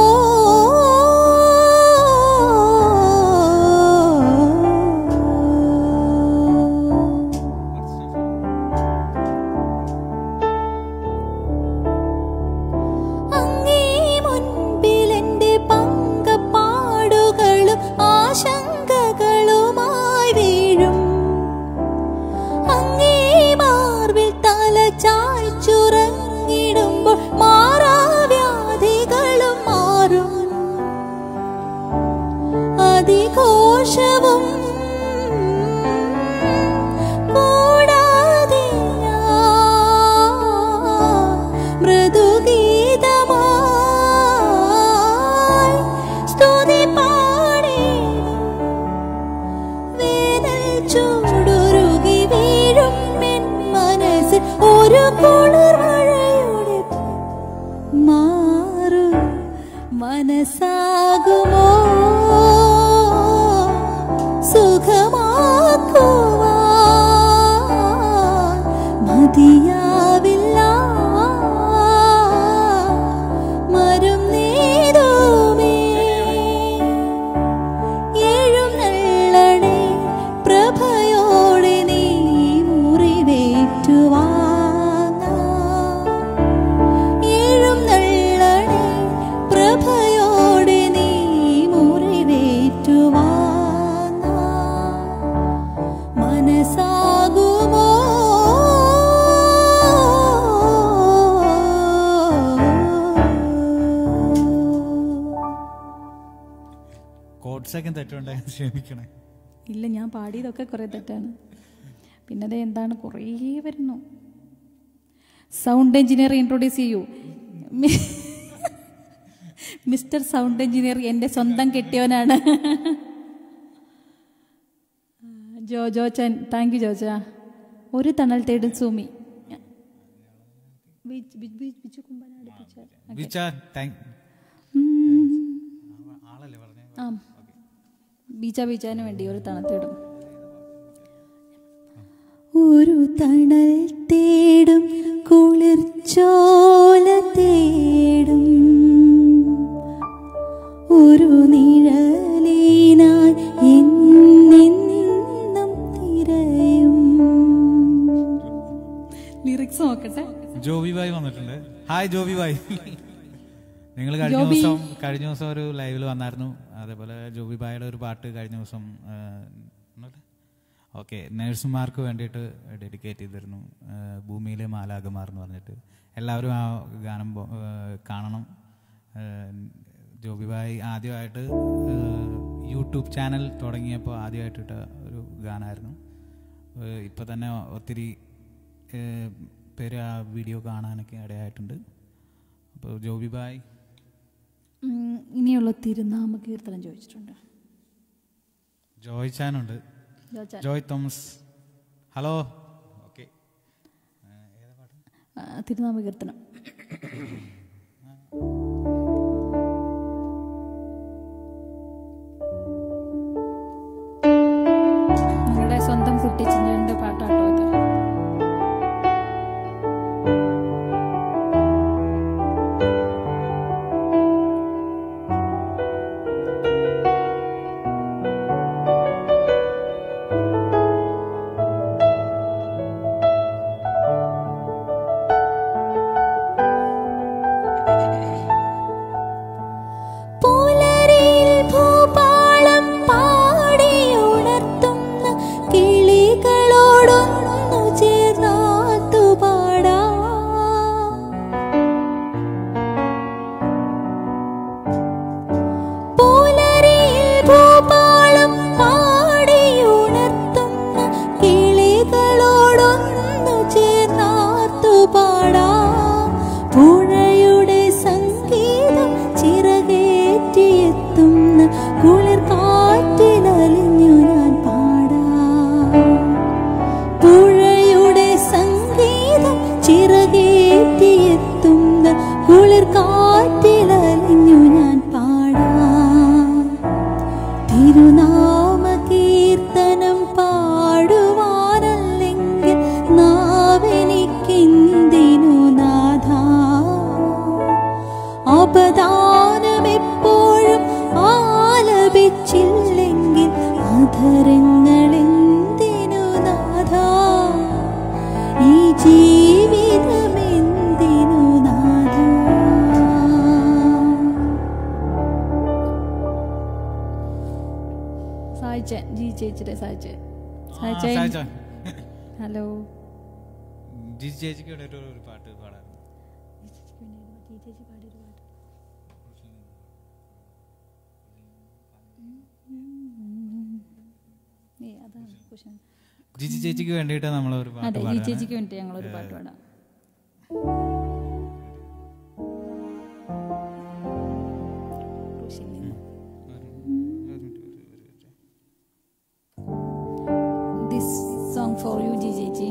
അങ്ങേ മുൻപിലെന്റെ പങ്കപ്പാടുകളും ആശങ്കകളുമായി വീഴും അങ്ങേ മാർവിൽ തല ചായ്ച്ചുറങ്ങിടുമ്പോൾ മാറാവ്യാധികളും മാറും അതിഘോഷവും കൂടാതെ മൃദുഗീതമായി സ്തുതി പാടിടും വേനൽ ചൂടുരുകി വീഴും എൻ മനസ്സിൽ ഒരു കുളിർമഴയുടെ മാറു മനസ്സാകുമോ സുഖമാക്കുവാൻ മതിയാവില്ല മരും നീതുമേ എഴുന്നള്ളണേ പ്രഭയോടെ നീ മുറിവേറ്റുവാങ്ങാൻ എഴുന്നള്ളണേ പ്രഭയോടെ നീ മുറിവേറ്റുവാങ്ങാൻ മനസ്സാകുമോ കോഡ്സൊക്കെ തെറ്റുണ്ടായി ക്ഷമിക്കണേ ഇല്ല ഞാൻ പാടിയതൊക്കെ കുറേ തെറ്റാണ് പിന്നെ അത് എന്താണ് കുറേ വരുന്നു സൗണ്ട് എഞ്ചിനീയർ ഇൻട്രൊഡ്യൂസ് ചെയ്യൂ മി- മിസ്റ്റർ സൗണ്ട് എഞ്ചിനീയർ എൻ്റെ സ്വന്തം കെട്ടിയവനാണ് ജോജോ ചൻ താങ്ക് യു ജോജ ഒരു തണൽ തേടും സൂമി ബിജ്- ബിജ്- ബിജ്- ബിജു കുമ്പനാട് ടീച്ചർ. വിച്ച താങ്ക് ഉം. ആളല്ലേ പറഞ്ഞേ ആ ബീജ ബീജാന് വേണ്ടി ഒരു തണുത്തിടും ഒരു തണൽ തേടും കുളിർച്ചോല തേടും ഒരു നിഴലിനായി എന്നെന്നും തിരയും ലിറിക്സ് നോക്കട്ടെ ജോബി ബായ് വന്നിട്ടുണ്ട് ഹായ് ജോബി ബായ് നിങ്ങൾ കഴിഞ്ഞ ദിവസം കഴിഞ്ഞ ദിവസം ഒരു ലൈവിൽ വന്നായിരുന്നു അതേപോലെ ജോബി ബായുടെ ഒരു പാട്ട് കഴിഞ്ഞ ദിവസം ഓക്കെ നഴ്സുമാർക്ക് വേണ്ടിയിട്ട് ഡെഡിക്കേറ്റ് ചെയ്തിരുന്നു ആ, ഭൂമിയിലെ മാലാകമാർ എന്ന് പറഞ്ഞിട്ട് എല്ലാവരും ആ ഗാനം പോ- ആ, കാണണം ആ, ജോബി ബായ് ആദ്യമായിട്ട് ആ, യൂട്യൂബ് ചാനൽ തുടങ്ങിയപ്പോൾ ആദ്യമായിട്ട് ഇട്ട ഒരു ഗാനമായിരുന്നു ഏഹ് ഇപ്പൊ തന്നെ ഒത്തിരി ഏഹ് പേര് ആ വീഡിയോ കാണാനൊക്കെ ഇടയായിട്ടുണ്ട് അപ്പോൾ ജോബി ബായ് ഉം, ഇനിയുള്ള തിരുനാമ കീർത്തനം ചോദിച്ചിട്ടുണ്ട് ജോയ് ചാനുണ്ട് ചോദിച്ചാൽ ജോയ് തോമസ് ഹലോ ഓക്കെ ആ, തിരുനാമ കീർത്തനം നിങ്ങളുടെ സ്വന്തം കുട്ടിച്ചിഞ്ഞന്റെ പാട്ടാട്ടോ ഇത് പുലരിയിൽ ഭൂപാളം പാടിയുണർത്തുന്ന കിളികളോടൊന്നു ചേർന്നാത്തു പാടാം പുലരിയിൽ ഭൂപാളം പാടിയുണർത്തുന്ന കിളികളോടൊന്നു ചേർന്നാർത്തു പാടാം പുഴയുടെ സംഗീതം ചിറകേറ്റിയെത്തുന്ന കുളിർ കാറ്റിലലിഞ്ഞു ഞാൻ പാടാം പുഴയുടെ സംഗീതം ചിറകേറ്റിയെത്തുന്ന കുളിർ കാറ്റിലലിഞ്ഞു ഞാൻ പാടാം തിരുനാമ കീർത്തനം പാടുവാനല്ലെങ്കിൽ നാവെനിക്കെന്തിനു നാഥ അപദാനം എപ്പോഴും ആലപിച്ചില്ലെങ്കിൽ അധരങ്ങളെന്തിനു നാഥ ഈ ജീവിതമെന്തിനു നാഥ സായിച്ചൻ ജി ചേച്ചിയുടെ സായിച്ചൻ ആ, സായിച്ചൻ സായിച്ചാ. ഹലോ ജിജി ചേച്ചിക്ക് വേണ്ടിയിട്ട് ഒരു പാട്ട് പാടാം ഏ, അതാണ് question. ജിജി ചേച്ചിക്ക് വേണ്ടിയിട്ട് നമ്മൾ ഒരു പാട്ട് അതെ ഈ പാടാം ചേച്ചിക്ക് വേണ്ടി ഞങ്ങളൊരു പാട്ട് പാടാം ദിസ് സോങ് ഫോർ യു ജി ചേച്ചി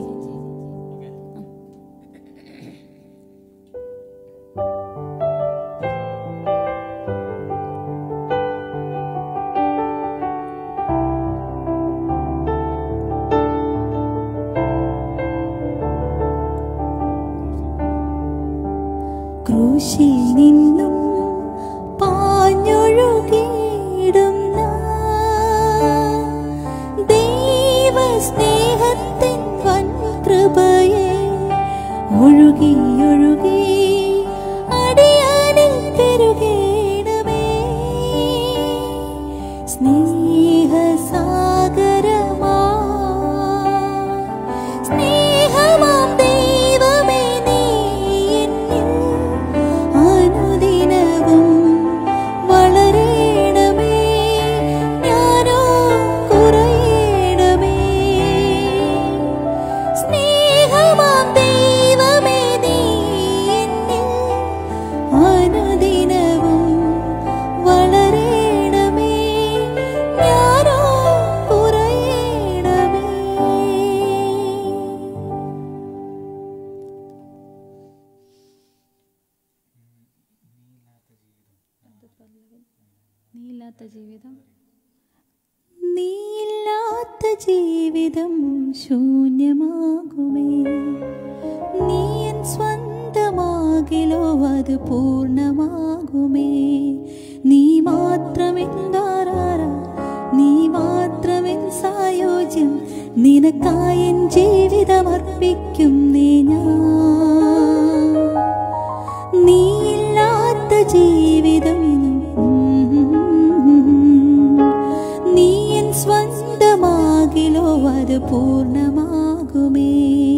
ക്രൂശിൽ നിന്നും പാഞ്ഞൊഴുകിയിടുന്ന ദൈവസ്നേഹത്തിൻ വൻ കൃപയെ ഒഴുകി ഒഴുകി അടിയാനിൽ പെരുകേണമേ സ്നേഹസാഗരമാ സ്നേഹമാം ദൈവമേ നീ എന്നിൽ അനുദിനവും വളരേണമേ ഞാനോ കുറയണമേ സ്നേഹമാം ദൈവമേ നീ എന്നിൽ അനുദിനവും വളരേണമേ ഞാനോ കുറയണമേ നീ ഇല്ലാത്ത ജീവിതം നീയില്ലാത്ത ജീവിതം ശൂന്യമാകുമേ നീയൻ സ്വന്തമാകിലോ അത് പൂർണ്ണമാകുമേ നീ മാത്രമെന്താറാറ നീ മാത്രമെൻ സായോജ്യം നിനക്കായൻ ജീവിതം അർപ്പിക്കുന്നേ ഞാൻ നീയില്ലാത്ത ജീവിതം നീയൻ സ്വന്തമാകിലോ അത് പൂർണ്ണമാകുമേ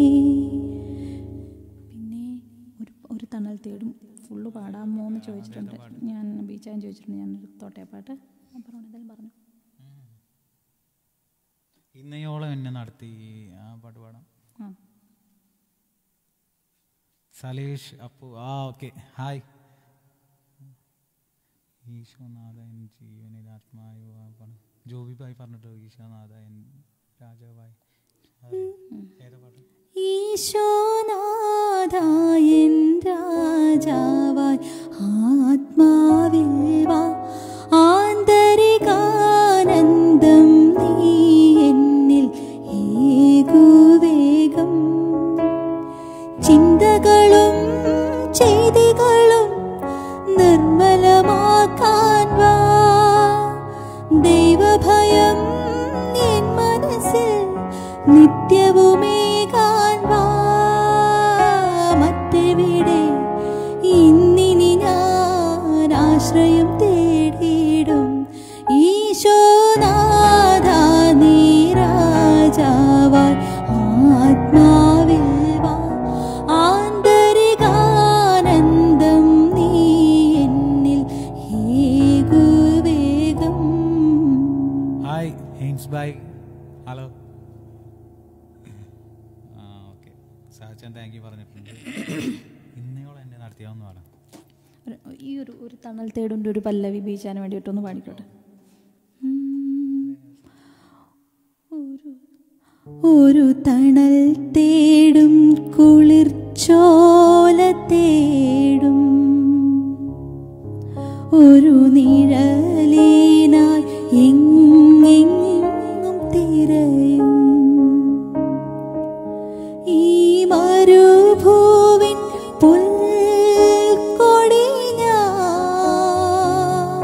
പിന്നെ ഒരു ഒരു തണൽ തേടും ഫുള്ള് പാടാമോ എന്ന് ചോദിച്ചിട്ടുണ്ട് ഞാൻ ബീച്ചാൻ ചോദിച്ചിട്ടുണ്ട് ഞാൻ എടുത്തോട്ടെ ആ പാട്ട് ഞാൻ പറഞ്ഞു എന്തെങ്കിലും പറഞ്ഞു ഇന്നയോളം എന്നെ നടത്തി ആ പാട്ട് പാടാം ആ സലേഷ് അപ്പു ആ ഓക്കെ ഹായ് ഈശോനാഥ എൻ ജീവനിൽ ആത്മാവാണ് ജോബി ഭായി പറഞ്ഞിട്ടോ ഈശോനാഥ എൻ രാജാവായി അതെ. ഏതാ പാട്ട് ഈശോനാഥായൻ രാജാവായി ആത്മാവിൽ വാ ആന്തരികാനന്ദം നീ എന്നിൽ ഏകുവേഗം ചിന്തകളും ചെയ്തികളും നിർമ്മലമാക്കാൻ വാ ദൈവഭയം എൻ മനസ്സിൽ നിത്യവുമേകാൻ വാ മറ്റെവിടെ ഇന്നിനി ഞാൻ ആശ്രയം തേടിയിടും ഈശോനാഥ നീ രാജാവായി ആത്മാവിൽ വാ ആന്തരികാനന്ദം നീ എന്നിൽ ഏകുവേഗം ഹായ് ഹെയിൻസ് ബായ് ഹലോ ആ ഓക്കെ സാച്ചൻ താങ്ക് യു പറഞ്ഞിട്ടുണ്ട് ഇന്നയോളം എന്നെ നടത്തിയാവുന്ന പാടാം ഒരു- ഈ ഒരു ഒരു തണൽ തേടുൻ്റെ ഒരു പല്ലവി ബീച്ചാൻ വേണ്ടിയിട്ടൊന്ന് പാടിക്കോട്ടെ ഒരു ഒരു തണൽ തേടും കുളിർച്ചോല തേടും ഒരു നിഴലിനായി എങ്ങെങ്ങും തിരയും ഈ മരുഭൂവിൻ പുൽക്കൊടി ഞാൻ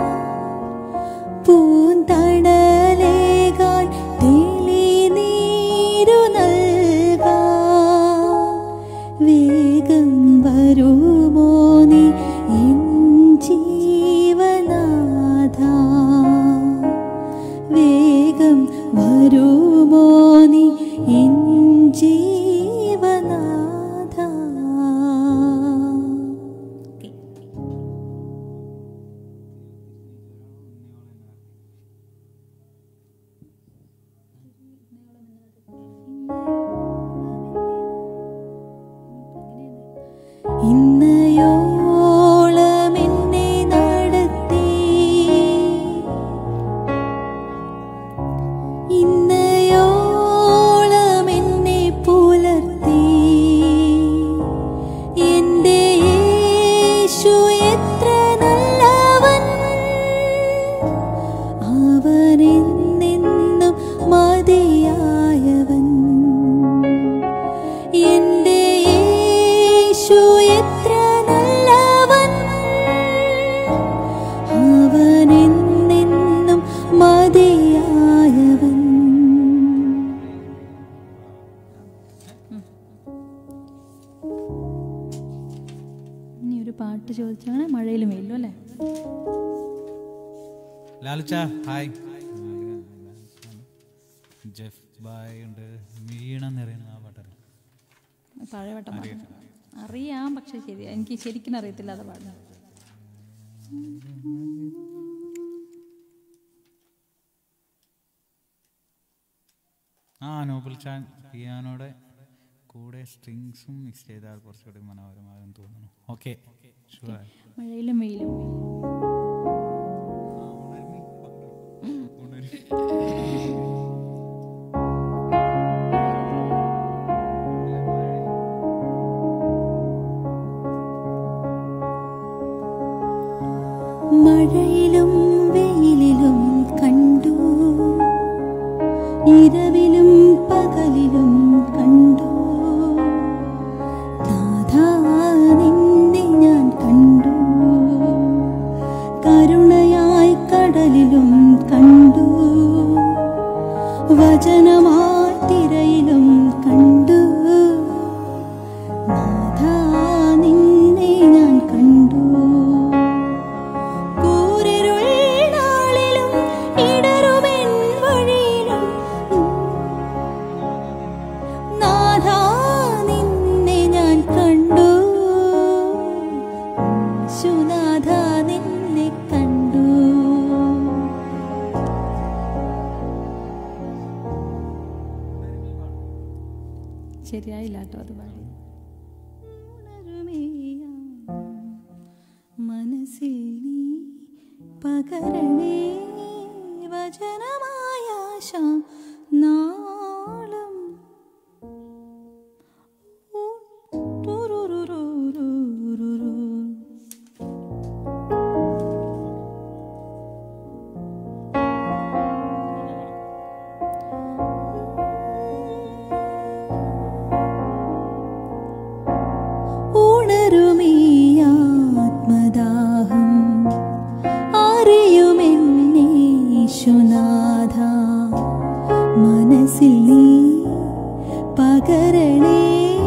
പൂന്തണലേകാൻ തെളിനീരു നൽകാൻ വേഗം വരുമോ നീ എൻ ജീവനാഥ വേഗം വരുമോ നീ എൻ ജീവനാഥ ഇന്നയോളം എന്നെ നടത്തി ഇന്നയോളം എന്നെ പുലർത്തി എന്റെ യേശു എത്ര നല്ലവൻ അവനെന്നെന്നും മതിയായവൻ എന്റെ യേശു എത്ര നല്ലവൻ അവനെന്നെന്നും മതിയായവൻ ഇനി ഒരു പാട്ട് ചോദിച്ചാണ് മഴയിലും വെയിലും അല്ലേ ലാലുച്ച ഹായ് ജെഫ് ബായ് ഉണ്ട് വീണെന്നറിയുന്ന ആ പാട്ടറിയാം പഴയ വട്ടം പാടുന്നു. അറിയാം പക്ഷെ ശരി എനിക്ക് ശരിക്കും അറിയത്തില്ല അത് പാടുന്നത് ആ നോബൽ ചാൻ പിയാനോടെ കൂടെ സ്ട്രിങ്സും മിക്സ് ചെയ്താൽ കുറച്ചുകൂടി മനോഹരമാകും തോന്നുന്നു ഓക്കെ ഷുവർ മഴയിലും വെയിലും മഴയിലും വെയിലിലും കണ്ടു ഇരവിലും പകലിലും കണ്ടു നാഥാ നിന്നെ ഞാൻ കണ്ടു കരുണയായി കടലിലും കണ്ടു വചനമായി തിരയിലും കണ്ടു നാഥാ നിന്നെ ഞാൻ കണ്ടു കൂരിരുൾ നാളിലും ഇടറുമെൻ വഴിയിലും നാഥാ നിന്നെ ഞാൻ കണ്ടു ശുനാഥ നിന്നെ കണ്ടു ശരിയായില്ല കേട്ടോ അത് പാടി മനസ്സിൽ നീ പകരണേ വചനമായ ആശ നാളം ഊ, ടുറുറുറുറുറുറു. ഉണരുമീ ആത്മദാഹം അറിയുമെന്നീശുനാഥ മനസ്സിൽ നീ പകരണേ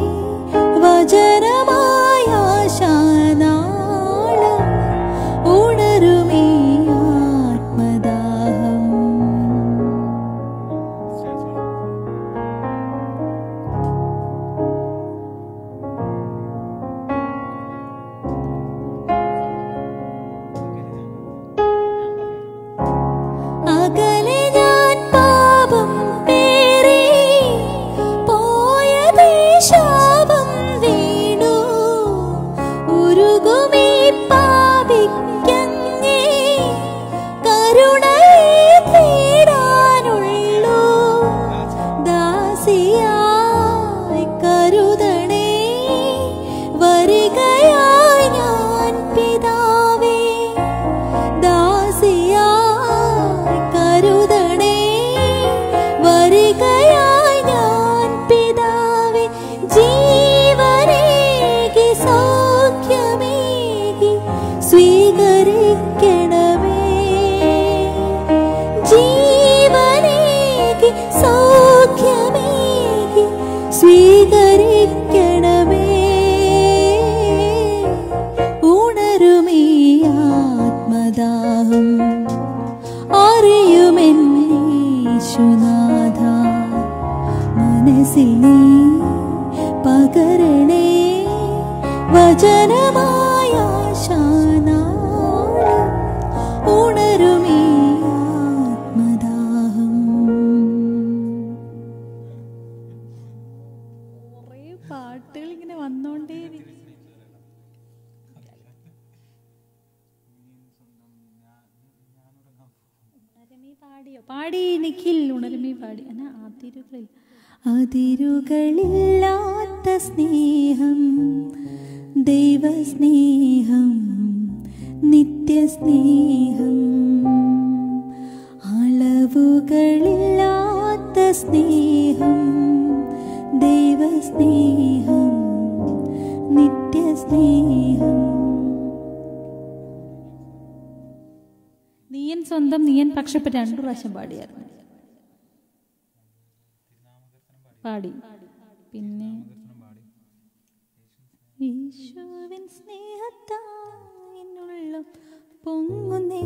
വചനമായ ആശാനാളം ഉണരുമീ ആത്മദാഹം അകലെ ഞാൻ പാപം പേറി പോയതേ ശാപം വീണു ഉരുകുമീ പാപിക്കങ്ങേ കരുണയെ തേടാനുള്ളൂ ദാസിയായി കരുതണേ വരികയായി ഞാൻ പിതാവേ ദാസിയായി കരുതണേ വരികയായി ഞാൻ പിതാവേ ജീവനേകി സൗഖ്യമേകി സ്വീകരിക്കണമേ ജീവനേകി സൗഖ്യമേകി സ്വീകരിക്കണമേ ഉണരുമീ ആത്മദാഹം അറിയുമെന്നീശുനാഥ മനസ്സിൽ നീ പകരണേ വചനമായ ആശാനാളം ഉണരുമീ ആത്മദാഹം കുറേ പാട്ടുകൾ ഇങ്ങനെ വന്നോണ്ടേ പാടിയോ പാടി നിഖിൽ ഉണരുമീ പാടി എന്നാ അതിരുകളിൽ അതിരുകളില്ലാത്ത സ്നേഹം ദൈവസ്നേഹം നിത്യസ്നേഹം അളവുകളില്ലാത്ത സ്നേഹം ദൈവസ്നേഹം നിത്യസ്നേഹം നീയൻ സ്വന്തം നീയൻ പക്ഷെ രണ്ടു പ്രാവശ്യം പാടിയായിരുന്നു പാടി പിന്നെ യേശുവിൻ സ്നേഹത്താനുള്ള പൊങ്ങുന്നേ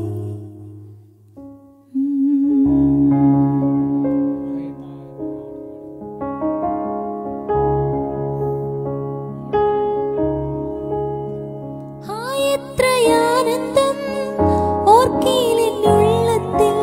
ഹായത്രയാനന്ദം ഓർക്കീലെന്നുള്ളത്തിൽ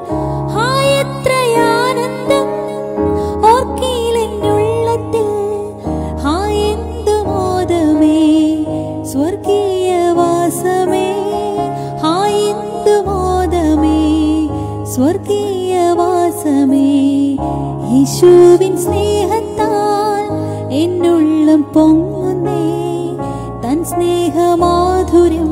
ഹായത്രയാനന്ദം ഓർക്കീലെന്നുള്ളത്തിൽ ഹായെന്തു മോദമേ സ്വർഗീയ വാസമേ ഹായെന്തു മോദമേ സ്വർഗീയ വാസമേ യേശുവിൻ സ്നേഹത്താൽ എന്നുള്ളം പൊങ്ങുന്നേ തൻ സ്നേഹമാധുര്യം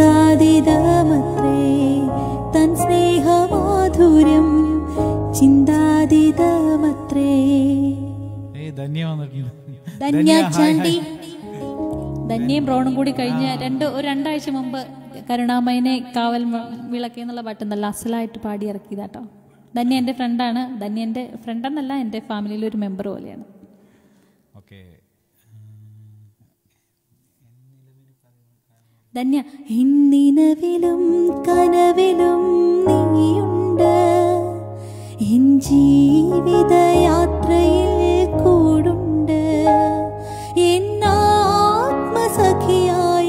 ചിന്താതിതമത്രേ തൻ സ്നേഹമാധുര്യം ചിന്താ ധന്യ വന്നിട്ടുണ്ട് ധന്യ ഹായ്, ചാണ്ടി ഹായ്. ധന്യയും ബ്രോണും കൂടി കഴിഞ്ഞ രണ്ട് ഒരു രണ്ടാഴ്ച മുമ്പ് കരുണാമയനെ കാവൽ മ- വിളക്ക് എന്നുള്ള പാട്ട് നല്ല അസലായിട്ട് പാടി ഇറക്കിയതാട്ടോ ധന്യ എൻ്റെ ഫ്രണ്ടാണ് ധന്യ എൻ്റെ ഫ്രണ്ടെന്നല്ല എൻ്റെ ഫാമിലിയിലെ ഒരു മെമ്പർ പോലെയാണ് ഓക്കെ ധന്യ ഇന്നിനവിലും കനവിലും നീയുണ്ട് എൻ ജീവിതയാത്രയിൽ കൂടുണ്ട് എൻ ആത്മസഖിയായ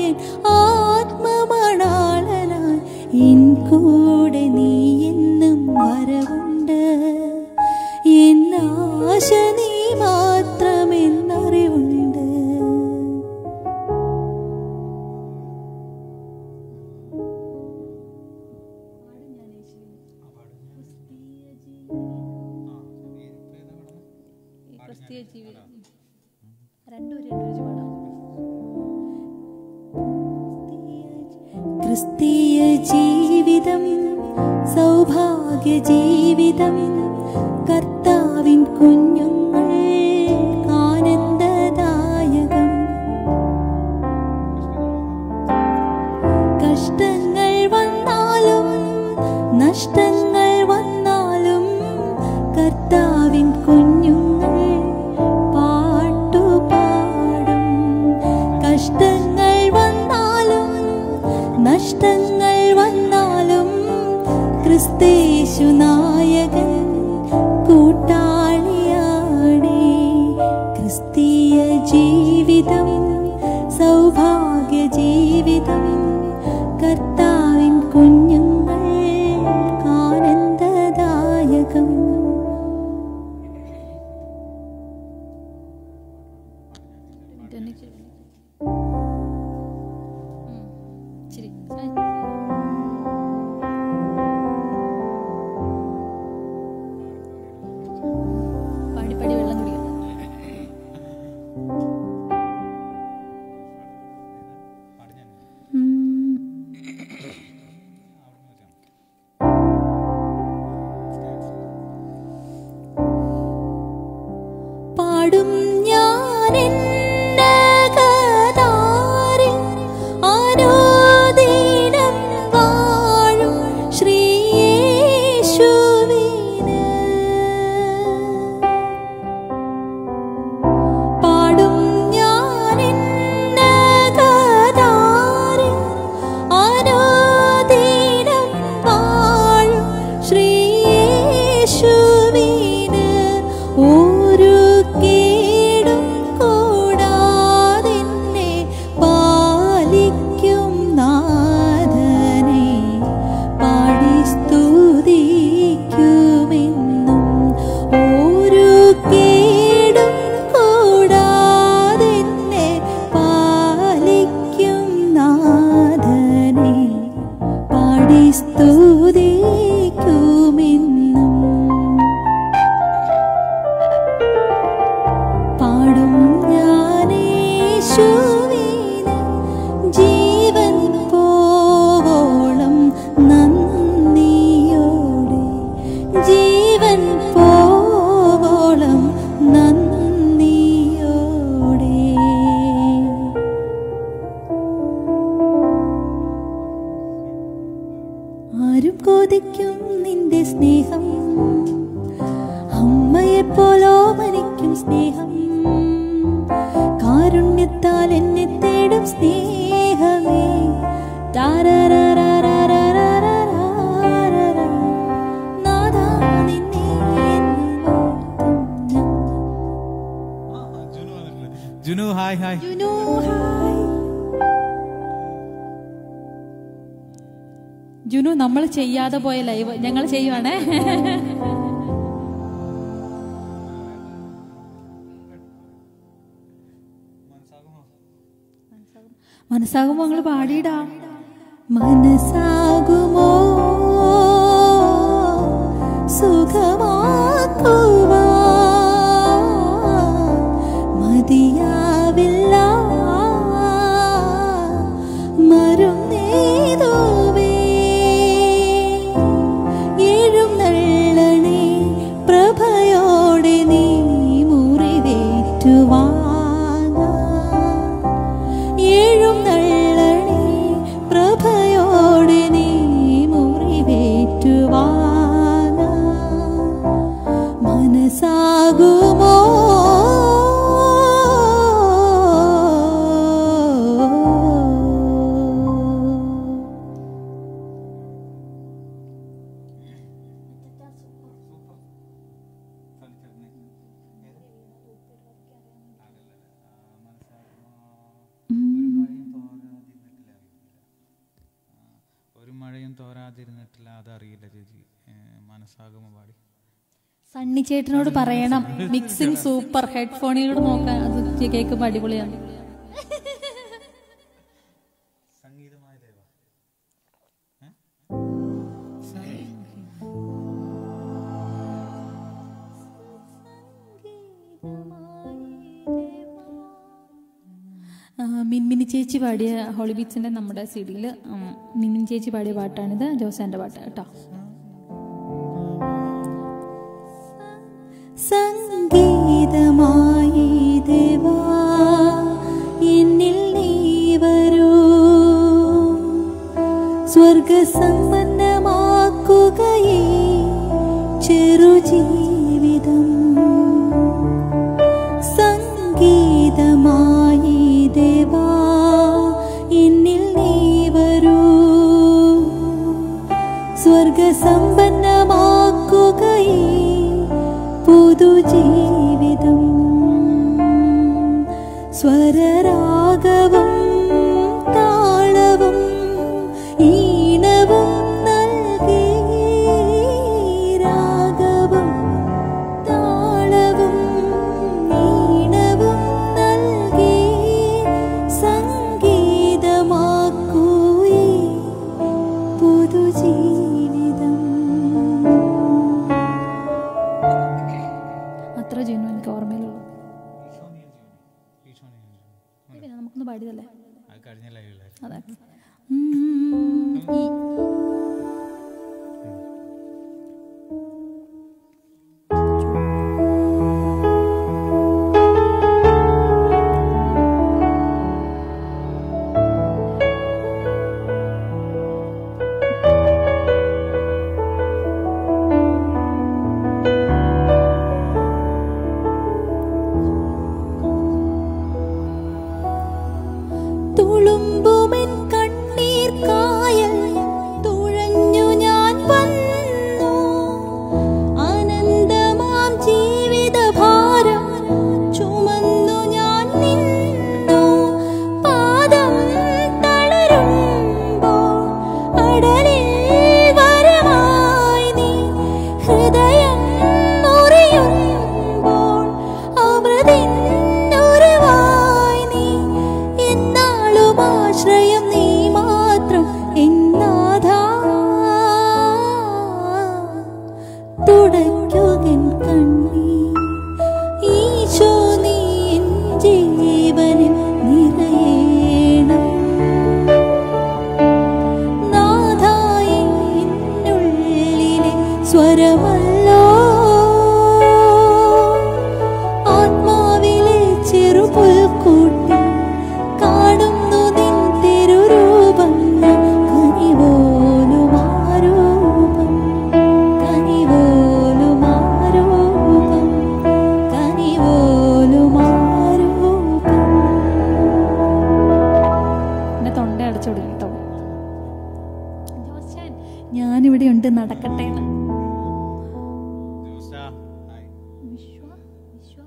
ആത്മമണാളനായി എൻ കൂടെ നീ എന്നും വരവുണ്ട് എൻ ആശ നീ മാത്രമെന്നറിവുണ്ട് ഈ ക്രിസ്തീയ ജീവിതം രണ്ടും രണ്ടു പാടാം ക്രിസ്തീയ ജീവിതം സൗഭാഗ്യ ജീവിതം കർത്താവിൻ കുഞ്ഞുങ്ങൾ ആനന്ദദായകം കഷ്ടങ്ങൾ വന്നാലും നഷ്ടങ്ങൾ വന്നാലും കർത്താവിൻ കുഞ്ഞുങ്ങൾ പാട്ടുപാടും കഷ്ടങ്ങൾ വന്നാലും നഷ്ടങ്ങൾ വന്നാലും ക്രിസ്തേശു നായകൻ കൂട്ടാളിയാണേ ക്രിസ്തീയ ജീവിതം സൗഭാഗ്യ ജീവിതം കർത്താവിൻ കുഞ്ഞുങ്ങൾ ആനന്ദദായകം ശരി പാടി പാടി വെള്ളം കുടിക്കണം പാടും ഞാനെന്നകതാരിൽ ആരോദിനം വാഴും ശ്രീയേശുവിന് പാടും ഞാനെന്നകതാരിൽ ആരോദിനം വാഴും ശ്രീയേശുവിന് ഒരു കേടും കൂടാതെന്നെ പാലിക്കും നാഥനെ പാടി സ്തുതിക്കുമെന്നും ഒരു കേടും കൂടാതെന്നെ പാലിക്കും നാഥനെ പാടി സ്തുതിക്കുമെന്നും പാടും ഞാനേശുവിന് ജീവൻ പോവോളം നന്ദിയോടെ ജീവൻ പോവോളം നന്ദിയോടെ ആരും കൊതിക്കും നിന്റെ സ്നേഹം അമ്മയെപ്പോലോ മനിക്കും സ്നേഹം കാരുണ്യത്താൽ എന്നെ തേടും സ്നേഹമേ ടാരരരരരരരരരരര. നാഥാ, നിന്നെ എന്നും ഓർക്കും ഞാൻ. Junu hi hi Yuno hi. Junu നമ്മൾ ചെയ്യാതെ പോയ ലൈവ് ഞങ്ങൾ ചെയ്യുവാണേ മനസ്സാകുമ്പോ ഞങ്ങൾ പാടിയിടാ മനസ്സാകുമോ സുഖമാക്കുവാ മതിയാവില്ല മരുന്നേതുവേ എഴുന്നള്ളണേ പ്രഭയോടെ നീ മുറിവേറ്റ പാടാതിരുന്നിട്ടില്ല അതറിയില്ല ചേച്ചി ഏ, മനസ്സാകുമോ പാടി സണ്ണി ചേട്ടനോട് പറയണം മിക്സിംഗ് സൂപ്പർ ഹെഡ്ഫോണിലൂടെ നോക്കാൻ അത് കേൾക്കുമ്പോൾ അടിപൊളിയാണ് സംഗീതമായ ദേവ ആ, മിൻമിനി ചേച്ചി പാടിയ ഹോളി ബീച്ചിന്റെ നമ്മുടെ സി ഡിയിൽ മിൻമിനി ചേച്ചി പാടിയ പാട്ടാണിത് ജോസാന്റെ പാട്ട് കേട്ടോ സംഗീതമായി ദേവാ എന്നിൽ നീ വരൂ സ്വർഗസമ്പന്നമാക്കുകയേ ചെറുജീവിതം സംഗീതമായി ദേവാ എന്നിൽ നീ വരൂ സ്വർഗസമ്പന്നമാക്കുകയേ പുതുജീവിതം സ്വരരാഗവും താളവും ഈണവും നൽകി രാഗവും താളവും ഈണവും നൽകി സംഗീതമാക്കൂയേ പുതുജീവിതം അത്ര ജെന്നു എനിക്ക് ഓർമ്മയിലുള്ളൂ പിന്നെ നമുക്കൊന്ന് പാടിയതല്ലേ അത് കഴിഞ്ഞ ലൈവിലായിരുന്നു അതെ ഉം, ഈ തുളുമ്പുമെൻ കണ്ണീർ കായൽ തുഴഞ്ഞു ഞാൻ വന്നു ആനന്ദമാം ജീവിതഭാരം ചുമന്നു ഞാൻ നിന്നു പാദം തളരുമ്പോൾ അടലിൽ വരമായി നീ ഹൃദയം മുറിയുമ്പോൾ അമൃതിൻ ഉറവായി നീ എന്നാളും ആശ്രയം നീ മാത്രം എന്നാഥാ തുടയ്ക്കുകൻ കണ്ണീ ഈശോ നീ എൻ ജീവനിൽ നിറയേണം നാഥായി എന്നുള്ളിലെ സ്വരമല്ലോ ആത്മാവിലെ ചെറുപുൽക്കൂട്ടിൽ കാണുന്നു നിൻ തിരുരൂപം കനിവോലുമാരൂപം കനിവോലുമാരൂപം കനിവോലുമാരൂപം എന്നെ തൊണ്ട അടച്ചു തുടങ്ങി കേട്ടോ ജോസ്റ്റാൻ, ഞാനിവിടെ ഉണ്ട് നടക്കട്ടെ എന്ന്. ദിവസാ ഹായ് വിശ്വ വിശ്വ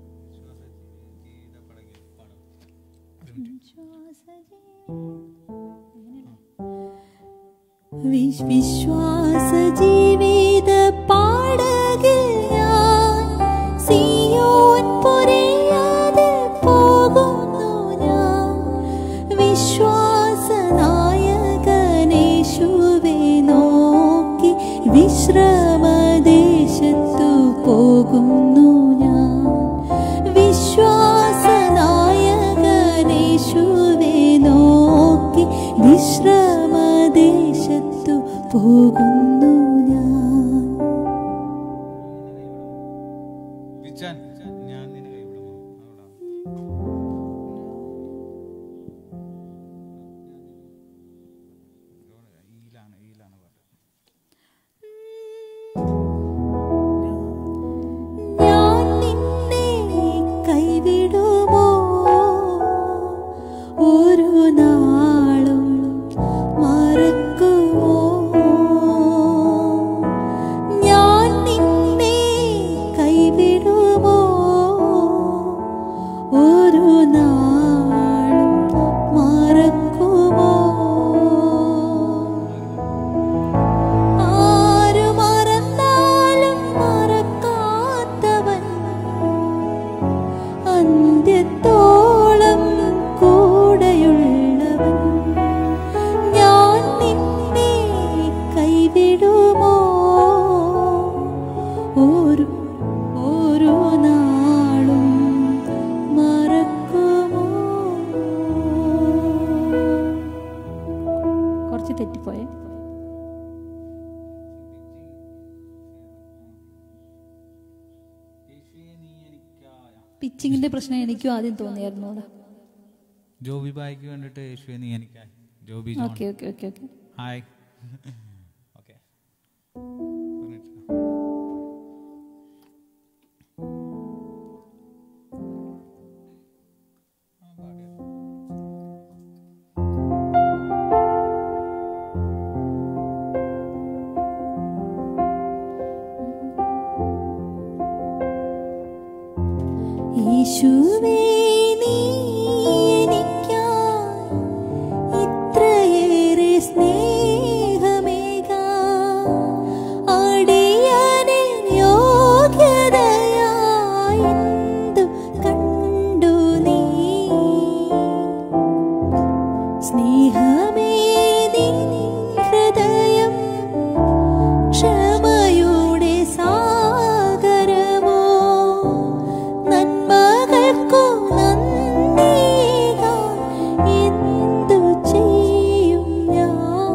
വിശ്- വിശ്വാസ ജീവിത പാടകിൽ ഞാൻ സിയോൻ പുരയാതെ പോകുന്നു ഞാൻ വിശ്വാസനായകനേശുവെ നോക്കി വിശ്രമദേശത്തു പോകുന്നു ഞാൻ വിശ്വാസനായകനേശുവെ നോക്കി വിശ്രമദേശത്തു പോകുന്നു ഞാൻ വിച്ചാൻ ഞാൻ നിന്നെ കൈവിടുമോ അവിടെ ഈലാണ് ഈലാണ് പാട്ട് ഞാൻ നിന്നെ കൈവിടുമോ ഒരു നാളും മറക്കുമോ പിച്ചിങ്ങിന്റെ പ്രശ്നം എനിക്കും ആദ്യം തോന്നിയായിരുന്നു അവിടെ ജോബി ബായിക്ക് വേണ്ടിയിട്ട് യേശുവെ നീ എനിക്കായി Joby John okay okay okay okay hi okay യേശുവേ നീ എനിക്കായി ഇത്രയേറെ സ്നേഹമേകാ അടിയനിൽ യോഗ്യതയായി എന്തു കണ്ടു നീ സ്നേഹമേ നിൻ ഹൃദയം ക്ഷമയുടെ സാഗരമോ നന്മകൾക്കു നന്ദിയേകാൻ എന്തു ചെയ്യും ഞാൻ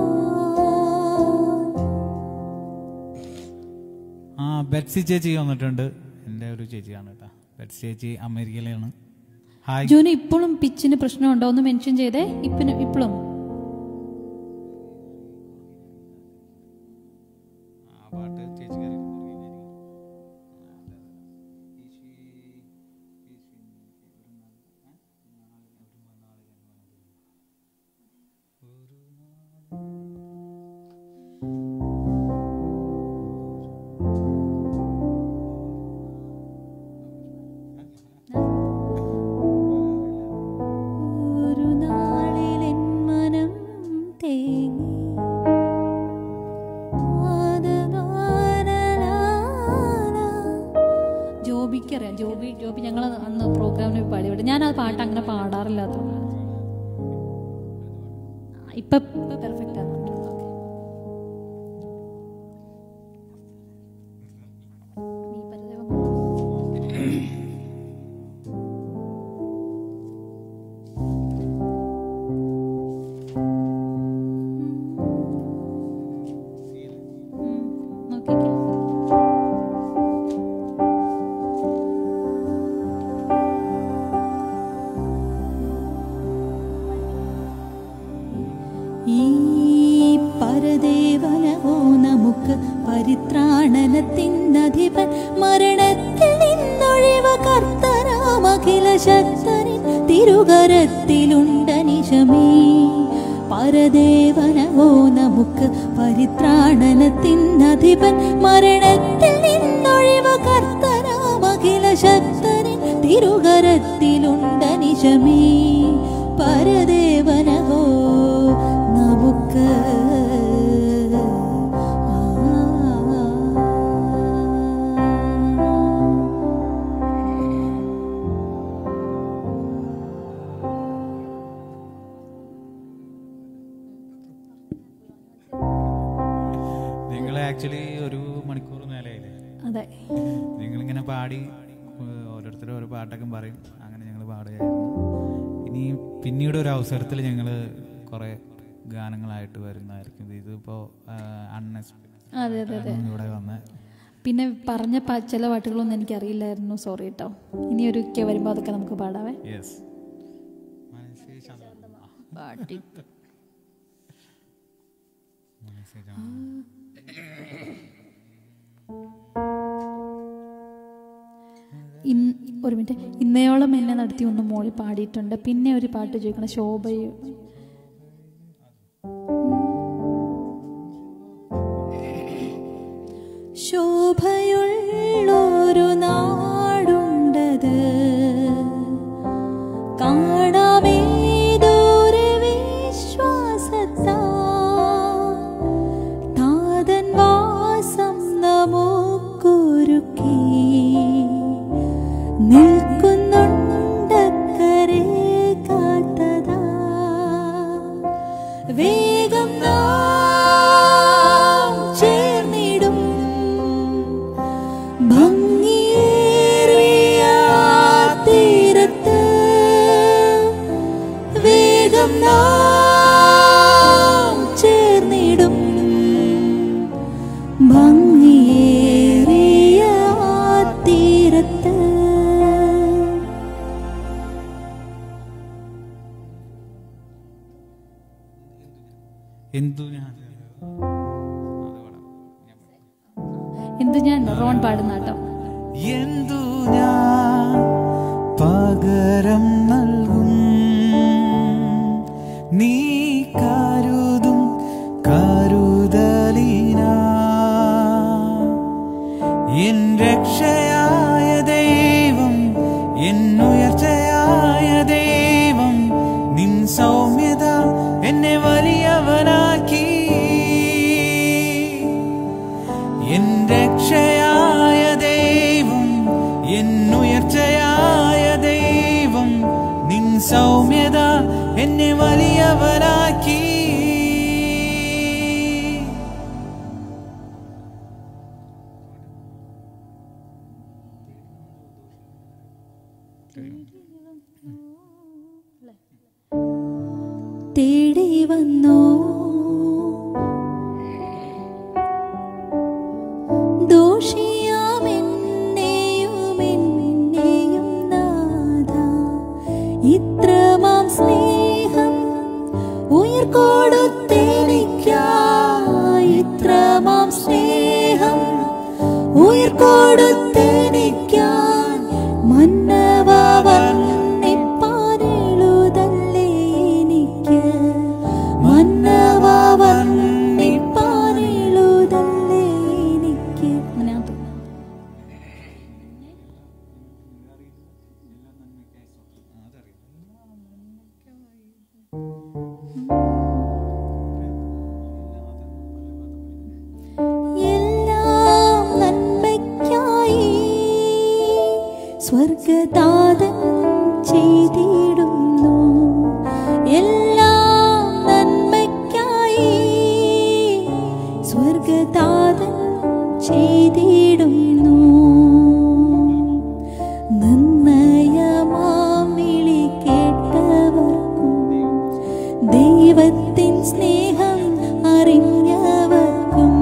ആ ബെറ്റ്സി ചേച്ചി വന്നിട്ടുണ്ട് എൻ്റെ ഒരു ചേച്ചിയാണ് കേട്ടോ ബെറ്റ്സി ചേച്ചി അമേരിക്കയിലാണ് ഹായ് ജോന് ഇപ്പോഴും പിച്ചിന് പ്രശ്നമുണ്ടോ ഒന്ന് മെൻഷൻ ചെയ്തേ ഇപ്പിന് ഇപ്പോഴും ആ പാട്ട് ചേച്ചി കയറി ഒരു നാളിൽ എൻ മനം തേങ്ങി ജോബിക്കറിയാം ജോബി ജോബി ഞങ്ങൾ അന്ന് പ്രോഗ്രാമിന് പോയി പാടി വിടും ഞാൻ ആ പാട്ട് അങ്ങനെ പാടാറില്ലാത്തതുകൊണ്ട് ഇപ്പൊ പെർഫെക്റ്റ് ആണ് നീ പരിദേവം നോക്കിക്കേ ഈ പരദേവനവോ നമുക്ക് പരിത്രാണനത്തിനധിപൻ മരണത്തിൽ നിന്നൊഴിവ കർത്തനാമഖില ശക്തനിൻ തിരുകരത്തിലുണ്ടനിശമേ പരദേവനവോ നമുക്ക് പരിത്രാണനത്തിനധിപൻ മരണത്തിൽ നിന്നൊഴിവ കർത്തനാമഖില ശക്തനിൻ തിരുകരത്തിലുണ്ടനിശമേ പരദേവനവോ നമുക്ക് നിങ്ങൾ ആക്ച്വലി ഒരു മണിക്കൂർ മേലെയായില്ലേ അതെ നിങ്ങളിങ്ങനെ പാടി ഏഹ്, ഓരോരുത്തരും ഓരോ പാട്ടൊക്കെ പറയും അങ്ങനെ ഞങ്ങൾ പാടുകയായിരുന്നു ഇനി പിന്നീട് ഒരു അവസരത്തിൽ ഞങ്ങൾ കുറേ ഗാനങ്ങളായിട്ട് വരുന്നതായിരിക്കും ഇതിപ്പോൾ അൺഎക്സ്പെക്ടഡ് അതെ അതെ അതെ ഇവിടെ വന്ന് പിന്നെ പറഞ്ഞ പ- ചില പാട്ടുകളൊന്നും എനിക്കറിയില്ലായിരുന്നു സോറി കേട്ടോ ഇനി ഒരിക്കൽ വരുമ്പോൾ അതൊക്കെ നമുക്ക് പാടാവേ യെസ് ഇൻ ഒരു മിനിറ്റ് ഇന്നയോളം എന്നെ നടത്തി ഒന്ന് മോളി പാടിയിട്ടുണ്ട് പിന്നെ ഒരു പാട്ട് ചോദിക്കണം ശോഭയും ശോഭയുള്ളൊരു നാടുണ്ടത് കാണാമേതൊരു വിശ്വാസത്താ താതൻ വാസം നമുക്കൊരുക്കി നിൽക്കുന്നുണ്ടക്കരെ കാത്തതാ വേഗം നാം ചേർന്നിടും ഭംഗിയേറിയ തീരത്ത് വേഗം നാം ചേർന്നിടും ഭംഗിയേറിയ തീരത്ത് എന്ത് ഞാൻ റോൺ പാടുന്ന കേട്ടോ എന്തു ഞാൻ പകരം നൽകും നീ കരുതും കരുതലിന എൻ രക്ഷയായ ദൈവം എൻ ഉയർച്ചയായ ദൈവം നിൻ സൗമ്യത എന്നെ വലിയവനാക്കി എൻ രക്ഷയായ ദൈവം എൻ ഉയർച്ചയായ ദൈവം നിൻ സൗമ്യത എന്നെ വലിയവനാക്കി തേടി വന്നു ദോഷിയാമെന്നെയും എന്നെയും നാഥ ഇത്രമാം സ്നേഹം ഉയർക്കൊടുത്തെനിക്കായി ഇത്രമാം സ്നേഹം ഉയർക്കൊടുത്തെനിക്കാൻ മന്നവ വർണ്ണിപ്പാനെഴുതല്ലേ എനിക്ക് മന്നവ വർണ്ണിപ്പാനെഴുതല്ലേ എനിക്ക് അങ്ങനെ ഞാൻ തോന്നുന്നു. എല്ലാം നന്മയ്ക്കായി സ്വർഗദാതൻ ചെയ്തിടുന്നു എല്ലാം നന്മയ്ക്കായി സ്വർഗദാതൻ ചെയ്തിടുന്നു നിർണയമാം വിളി കേട്ടവർക്കും ദൈവത്തിൻ സ്നേഹം അറിഞ്ഞവർക്കും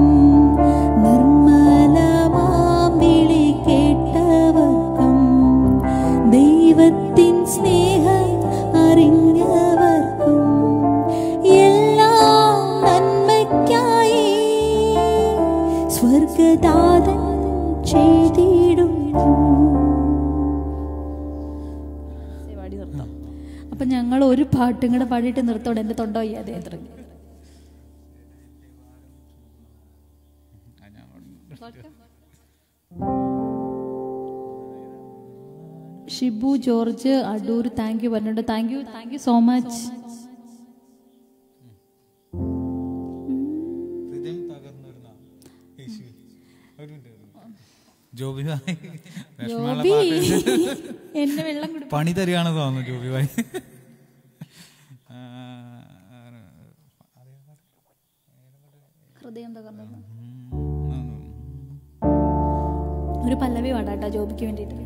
നിർമ്മലമാം വിളി കേട്ടവർക്കും ദൈവത്തിൻ സ്നേഹം അറിഞ്ഞവർക്കും എല്ലാം നന്മയ്ക്കായി സ്വർഗദാതൻ ചെയ്തിടുന്നു പാടി നിർത്താം അപ്പൊ ഞങ്ങൾ ഒരു പാട്ടും കൂടെ പാടിയിട്ട് നിർത്തോടെ എന്റെ തൊണ്ട വയ്യാതെ എത്ര ഷിബു ജോർജ് അടൂർ താങ്ക് യു പറഞ്ഞിട്ടുണ്ട് thank you thank you so much Joby bhai വിഷമമുള്ള ജോബി പാട്ട് എന്നെ വെള്ളം കുടി പണി തരികയാണ് തോന്നുന്നു ജോബി ഭായ് ആ, ഹൃദയം തകർന്നത് ഉം, ഒരു പല്ലവി പാടാട്ടോ ജോബിക്ക് വേണ്ടിയിട്ട്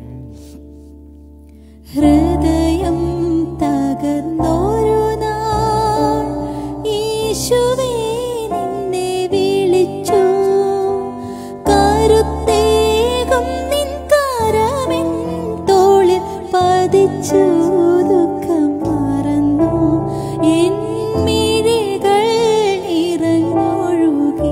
ഹൃദയം തകർന്നൊരു നാൾ യേശുവേ നിന്നെ വിളിച്ചു കരുത്തേകും നിൻ കരമെൻ തോളിൽ പതിച്ചു ദുഃഖം മറന്നു എൻ മിഴികൾ നിറഞ്ഞൊഴുകി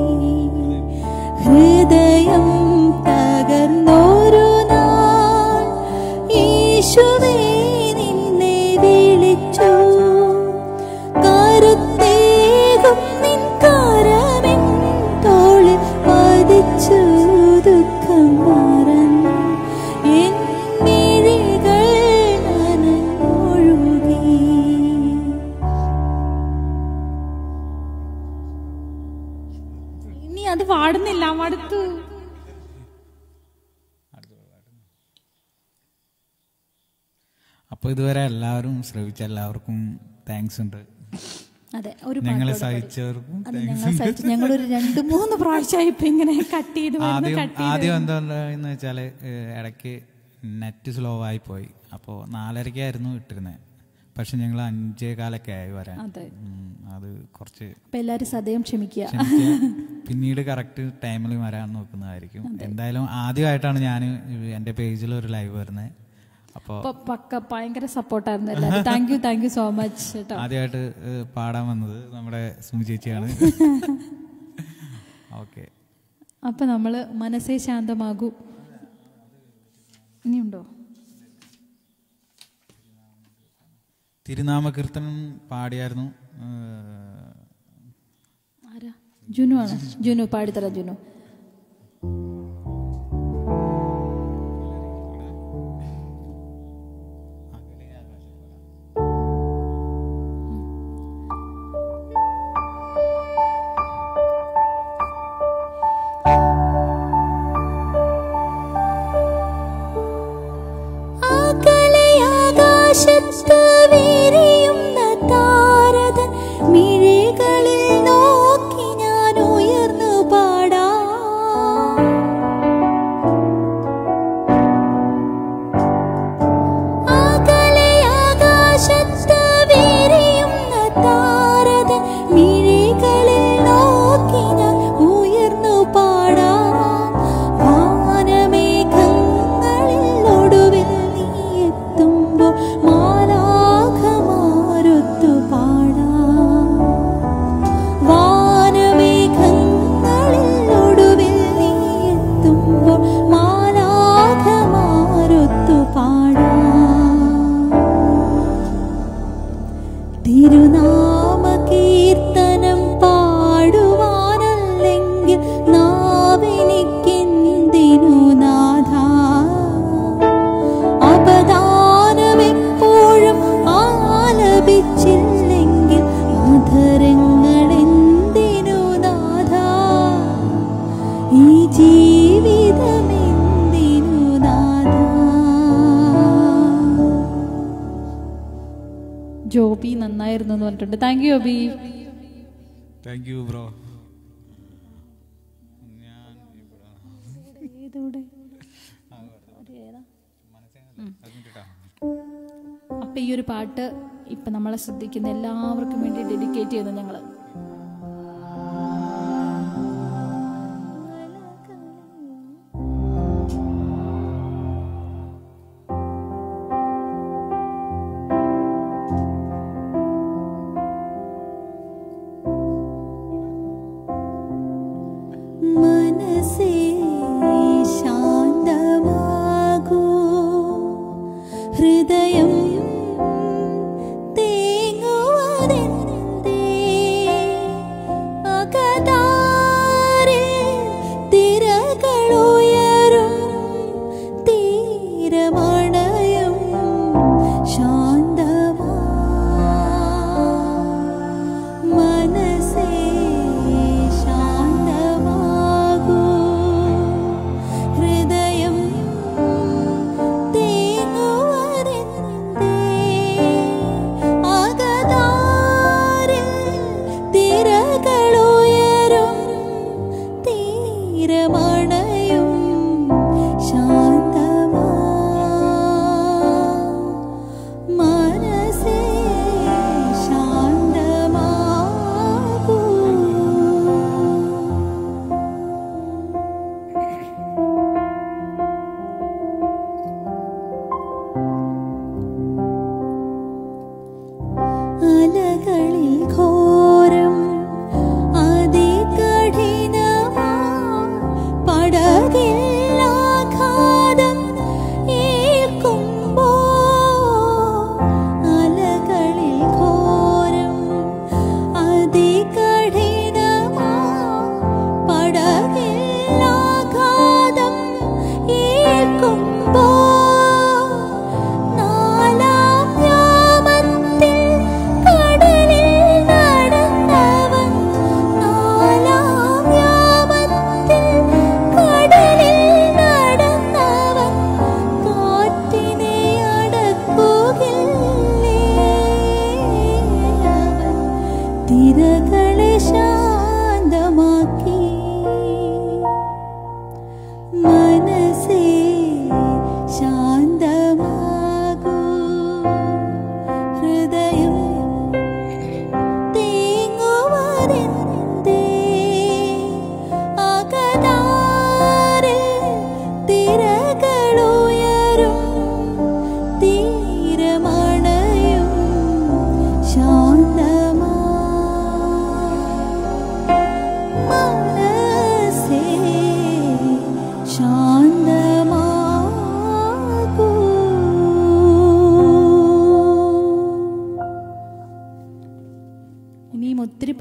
ഹൃദയം തകർന്നൊരു നാൾ യേശുവേ നിന്നെ വിളിച്ചു കരുത്തേകും നിൻ കരമെൻ തോളിൽ പതിച്ചു ദുഃഖം മറന്നു എൻ മിഴികൾ നനഞ്ഞൊഴുകി ഇനി അത് പാടുന്നില്ല മടുത്തു അപ്പൊ ഇതുവരെ എല്ലാവരും ശ്രമിച്ച എല്ലാവർക്കും താങ്ക്സ് ഉണ്ട് അതെ ഒരു ഞങ്ങളെ പാട്ടോടെ പാടി. സഹിച്ചവർക്കും അത് ഞങ്ങൾ സഹിച്ചു ഞങ്ങളൊരു രണ്ട് മൂന്ന് പ്രാവശ്യമായി ഇപ്പൊ ഇങ്ങനെ കട്ട് ചെയ്ത് വരുന്നു ആദ്യം കട്ട് ആദ്യം എന്താന്ന് വെച്ചാല് ഏഹ്, ഇടയ്ക്ക് നെറ്റ് സ്ലോ ആയി പോയി അപ്പോൾ നാലരക്കായിരുന്നു ഇട്ടിരുന്നത് പക്ഷെ ഞങ്ങൾ അഞ്ചേ കാലൊക്കെ ആയി വരാൻ അതെ ഉം, അത് കുറച്ച് അപ്പൊ എല്ലാരും സദയം ക്ഷമിക്കുക ക്ഷമിക്കുക. പിന്നീട് കറക്റ്റ് ടൈമിൽ വരാൻ നോക്കുന്നതായിരിക്കും എന്തായാലും ആദ്യമായിട്ടാണ് ഞാൻ എൻ്റെ പേജിൽ ഒരു ലൈവ് വരുന്നത് അപ്പോൾ അപ്പൊ പക്ക ഭയങ്കര സപ്പോർട്ടായിരുന്നു എല്ലാവരും thank you thank you so much കേട്ടോ ആദ്യമായിട്ട് പാടാൻ വന്നത് നമ്മുടെ സുമി ചേച്ചിയാണ് ഓക്കെ അപ്പൊ നമ്മൾ മനസ്സേ ശാന്തമാകൂ ഇനിയുണ്ടോ തിരുനാമകീർത്തനം പാടിയായിരുന്നു ഏഹ്, ആരാ ജുനു ആണ് ജുനു പാടിത്തരാം ജുനു ആകാശത്ത് വിരിയുന്ന താരതൻ മിഴികളിൽ നോക്കി ഞാൻ ഉയർന്നു പാടാം അകലെ ആകാശത്ത് വിരിയുന്ന താരതൻ മിഴികളിൽ നോക്കി ഞാൻ ഉയർന്നു പാടാം വാനമേഘങ്ങളിൽ ഒടുവിൽ നീ എത്തുമ്പോൾ മാലാഖമാരൊത്തു പാടാം വാനമേഘങ്ങളിൽ ഒടുവിൽ നീ എത്തുമ്പോൾ മാലാഖമാരൊത്തു പാടാം തിരുനാമ കീർത്തനം പാടുവാനല്ലെങ്കിൽ നാവെനിക്കെന്തിനു നാഥ അപദാനമെപ്പോഴും ആലപിച്ചില്ലെങ്കിൽ അധരങ്ങളെന്തിനു നാഥ ഈ ജീവിതമെന്തിനു നാഥ ജോബി നന്നായിരുന്നു എന്ന് പറഞ്ഞിട്ടുണ്ട് thank you Joby thank you bro അപ്പൊ ഈ ഒരു പാട്ട് ഇപ്പൊ നമ്മളെ ശ്രദ്ധിക്കുന്ന എല്ലാവർക്കും വേണ്ടി ഡെഡിക്കേറ്റ് ചെയ്യുന്നു ഞങ്ങള് മനസ്സേ ശാന്തമാകൂ ഹൃദയം തേങ്ങുവതെന്തേ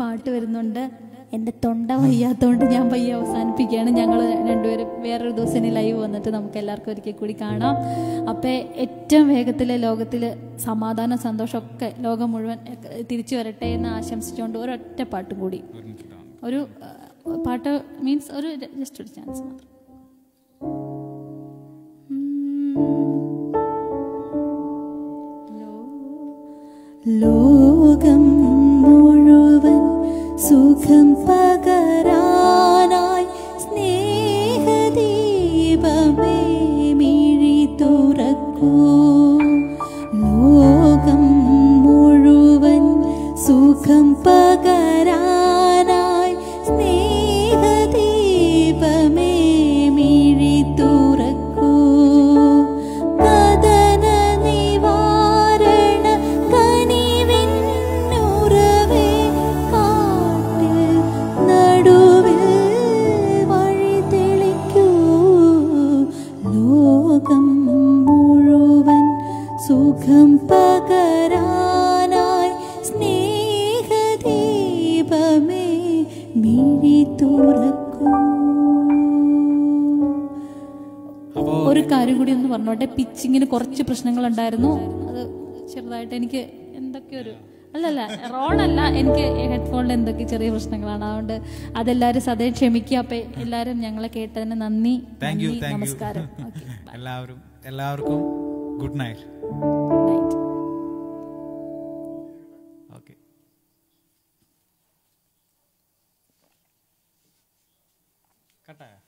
പാട്ട് വരുന്നുണ്ട് എൻ്റെ തൊണ്ട വയ്യാത്തതുകൊണ്ട് ഞാൻ പയ്യെ അവസാനിപ്പിക്കുകയാണ് ഞങ്ങൾ രണ്ടുപേരും വേറൊരു ദിവസം ഇനി ലൈവ് വന്നിട്ട് നമുക്ക് എല്ലാവർക്കും ഒരിക്കൽ കൂടി കാണാം അപ്പോൾ ഏറ്റവും വേഗത്തിൽ ലോകത്തിൽ സമാധാനം സന്തോഷമൊക്കെ ലോകം മുഴുവൻ എ- തിരിച്ചു വരട്ടെ എന്ന് ആശംസിച്ചുകൊണ്ട് ഒരൊറ്റ പാട്ടും കൂടി ഒരു ആ, പാട്ട് മീൻസ് ഒരു ജസ്റ്റ് ഒരു ചാൻസ് മാത്രം ലോകം മുഴുവൻ സുഖം പകരാനായി സ്നേഹദീപമേ മിഴി തുറക്കൂ ലോകം മുഴുവൻ സുഖം പകരാനായി സ്നേഹദീപമേ മിഴി തുറക്കൂ കദന നിവാരണ കനിവിന്നുറവേ കാട്ടിൽ നടുവിൽ വഴി തെളിക്കൂ ലോകം മുഴുവൻ സുഖം പകരാനായി സ്നേഹദീപമേ മിഴി തുറക്കൂ അപ്പോൾ ഒരു കാര്യം കൂടി ഒന്ന് പറഞ്ഞോട്ടെ പിച്ചിങ്ങിന് കുറച്ച് പ്രശ്നങ്ങൾ ഉണ്ടായിരുന്നു അത് ചെറുതായിട്ട് എനിക്ക് എന്തൊക്കെ ഒരു അല്ലല്ല റോൺ അല്ല എനിക്ക് ഹെഡ്ഫോണിൽ എന്തൊക്കെ ചെറിയ പ്രശ്നങ്ങളാണ് അതുകൊണ്ട് അതെല്ലാവരും സദയം ക്ഷമിക്കുക അപ്പൊ എല്ലാവരും ഞങ്ങളെ കേട്ടതിന് നന്ദി താങ്ക് യു നന്ദി, താങ്ക് യു നമസ്കാരം ഓക്കെ എല്ലാവരും എല്ലാവർക്കും ഗുഡ് നൈറ്റ് നൈറ്റ് ഓക്കെ കട്ടായ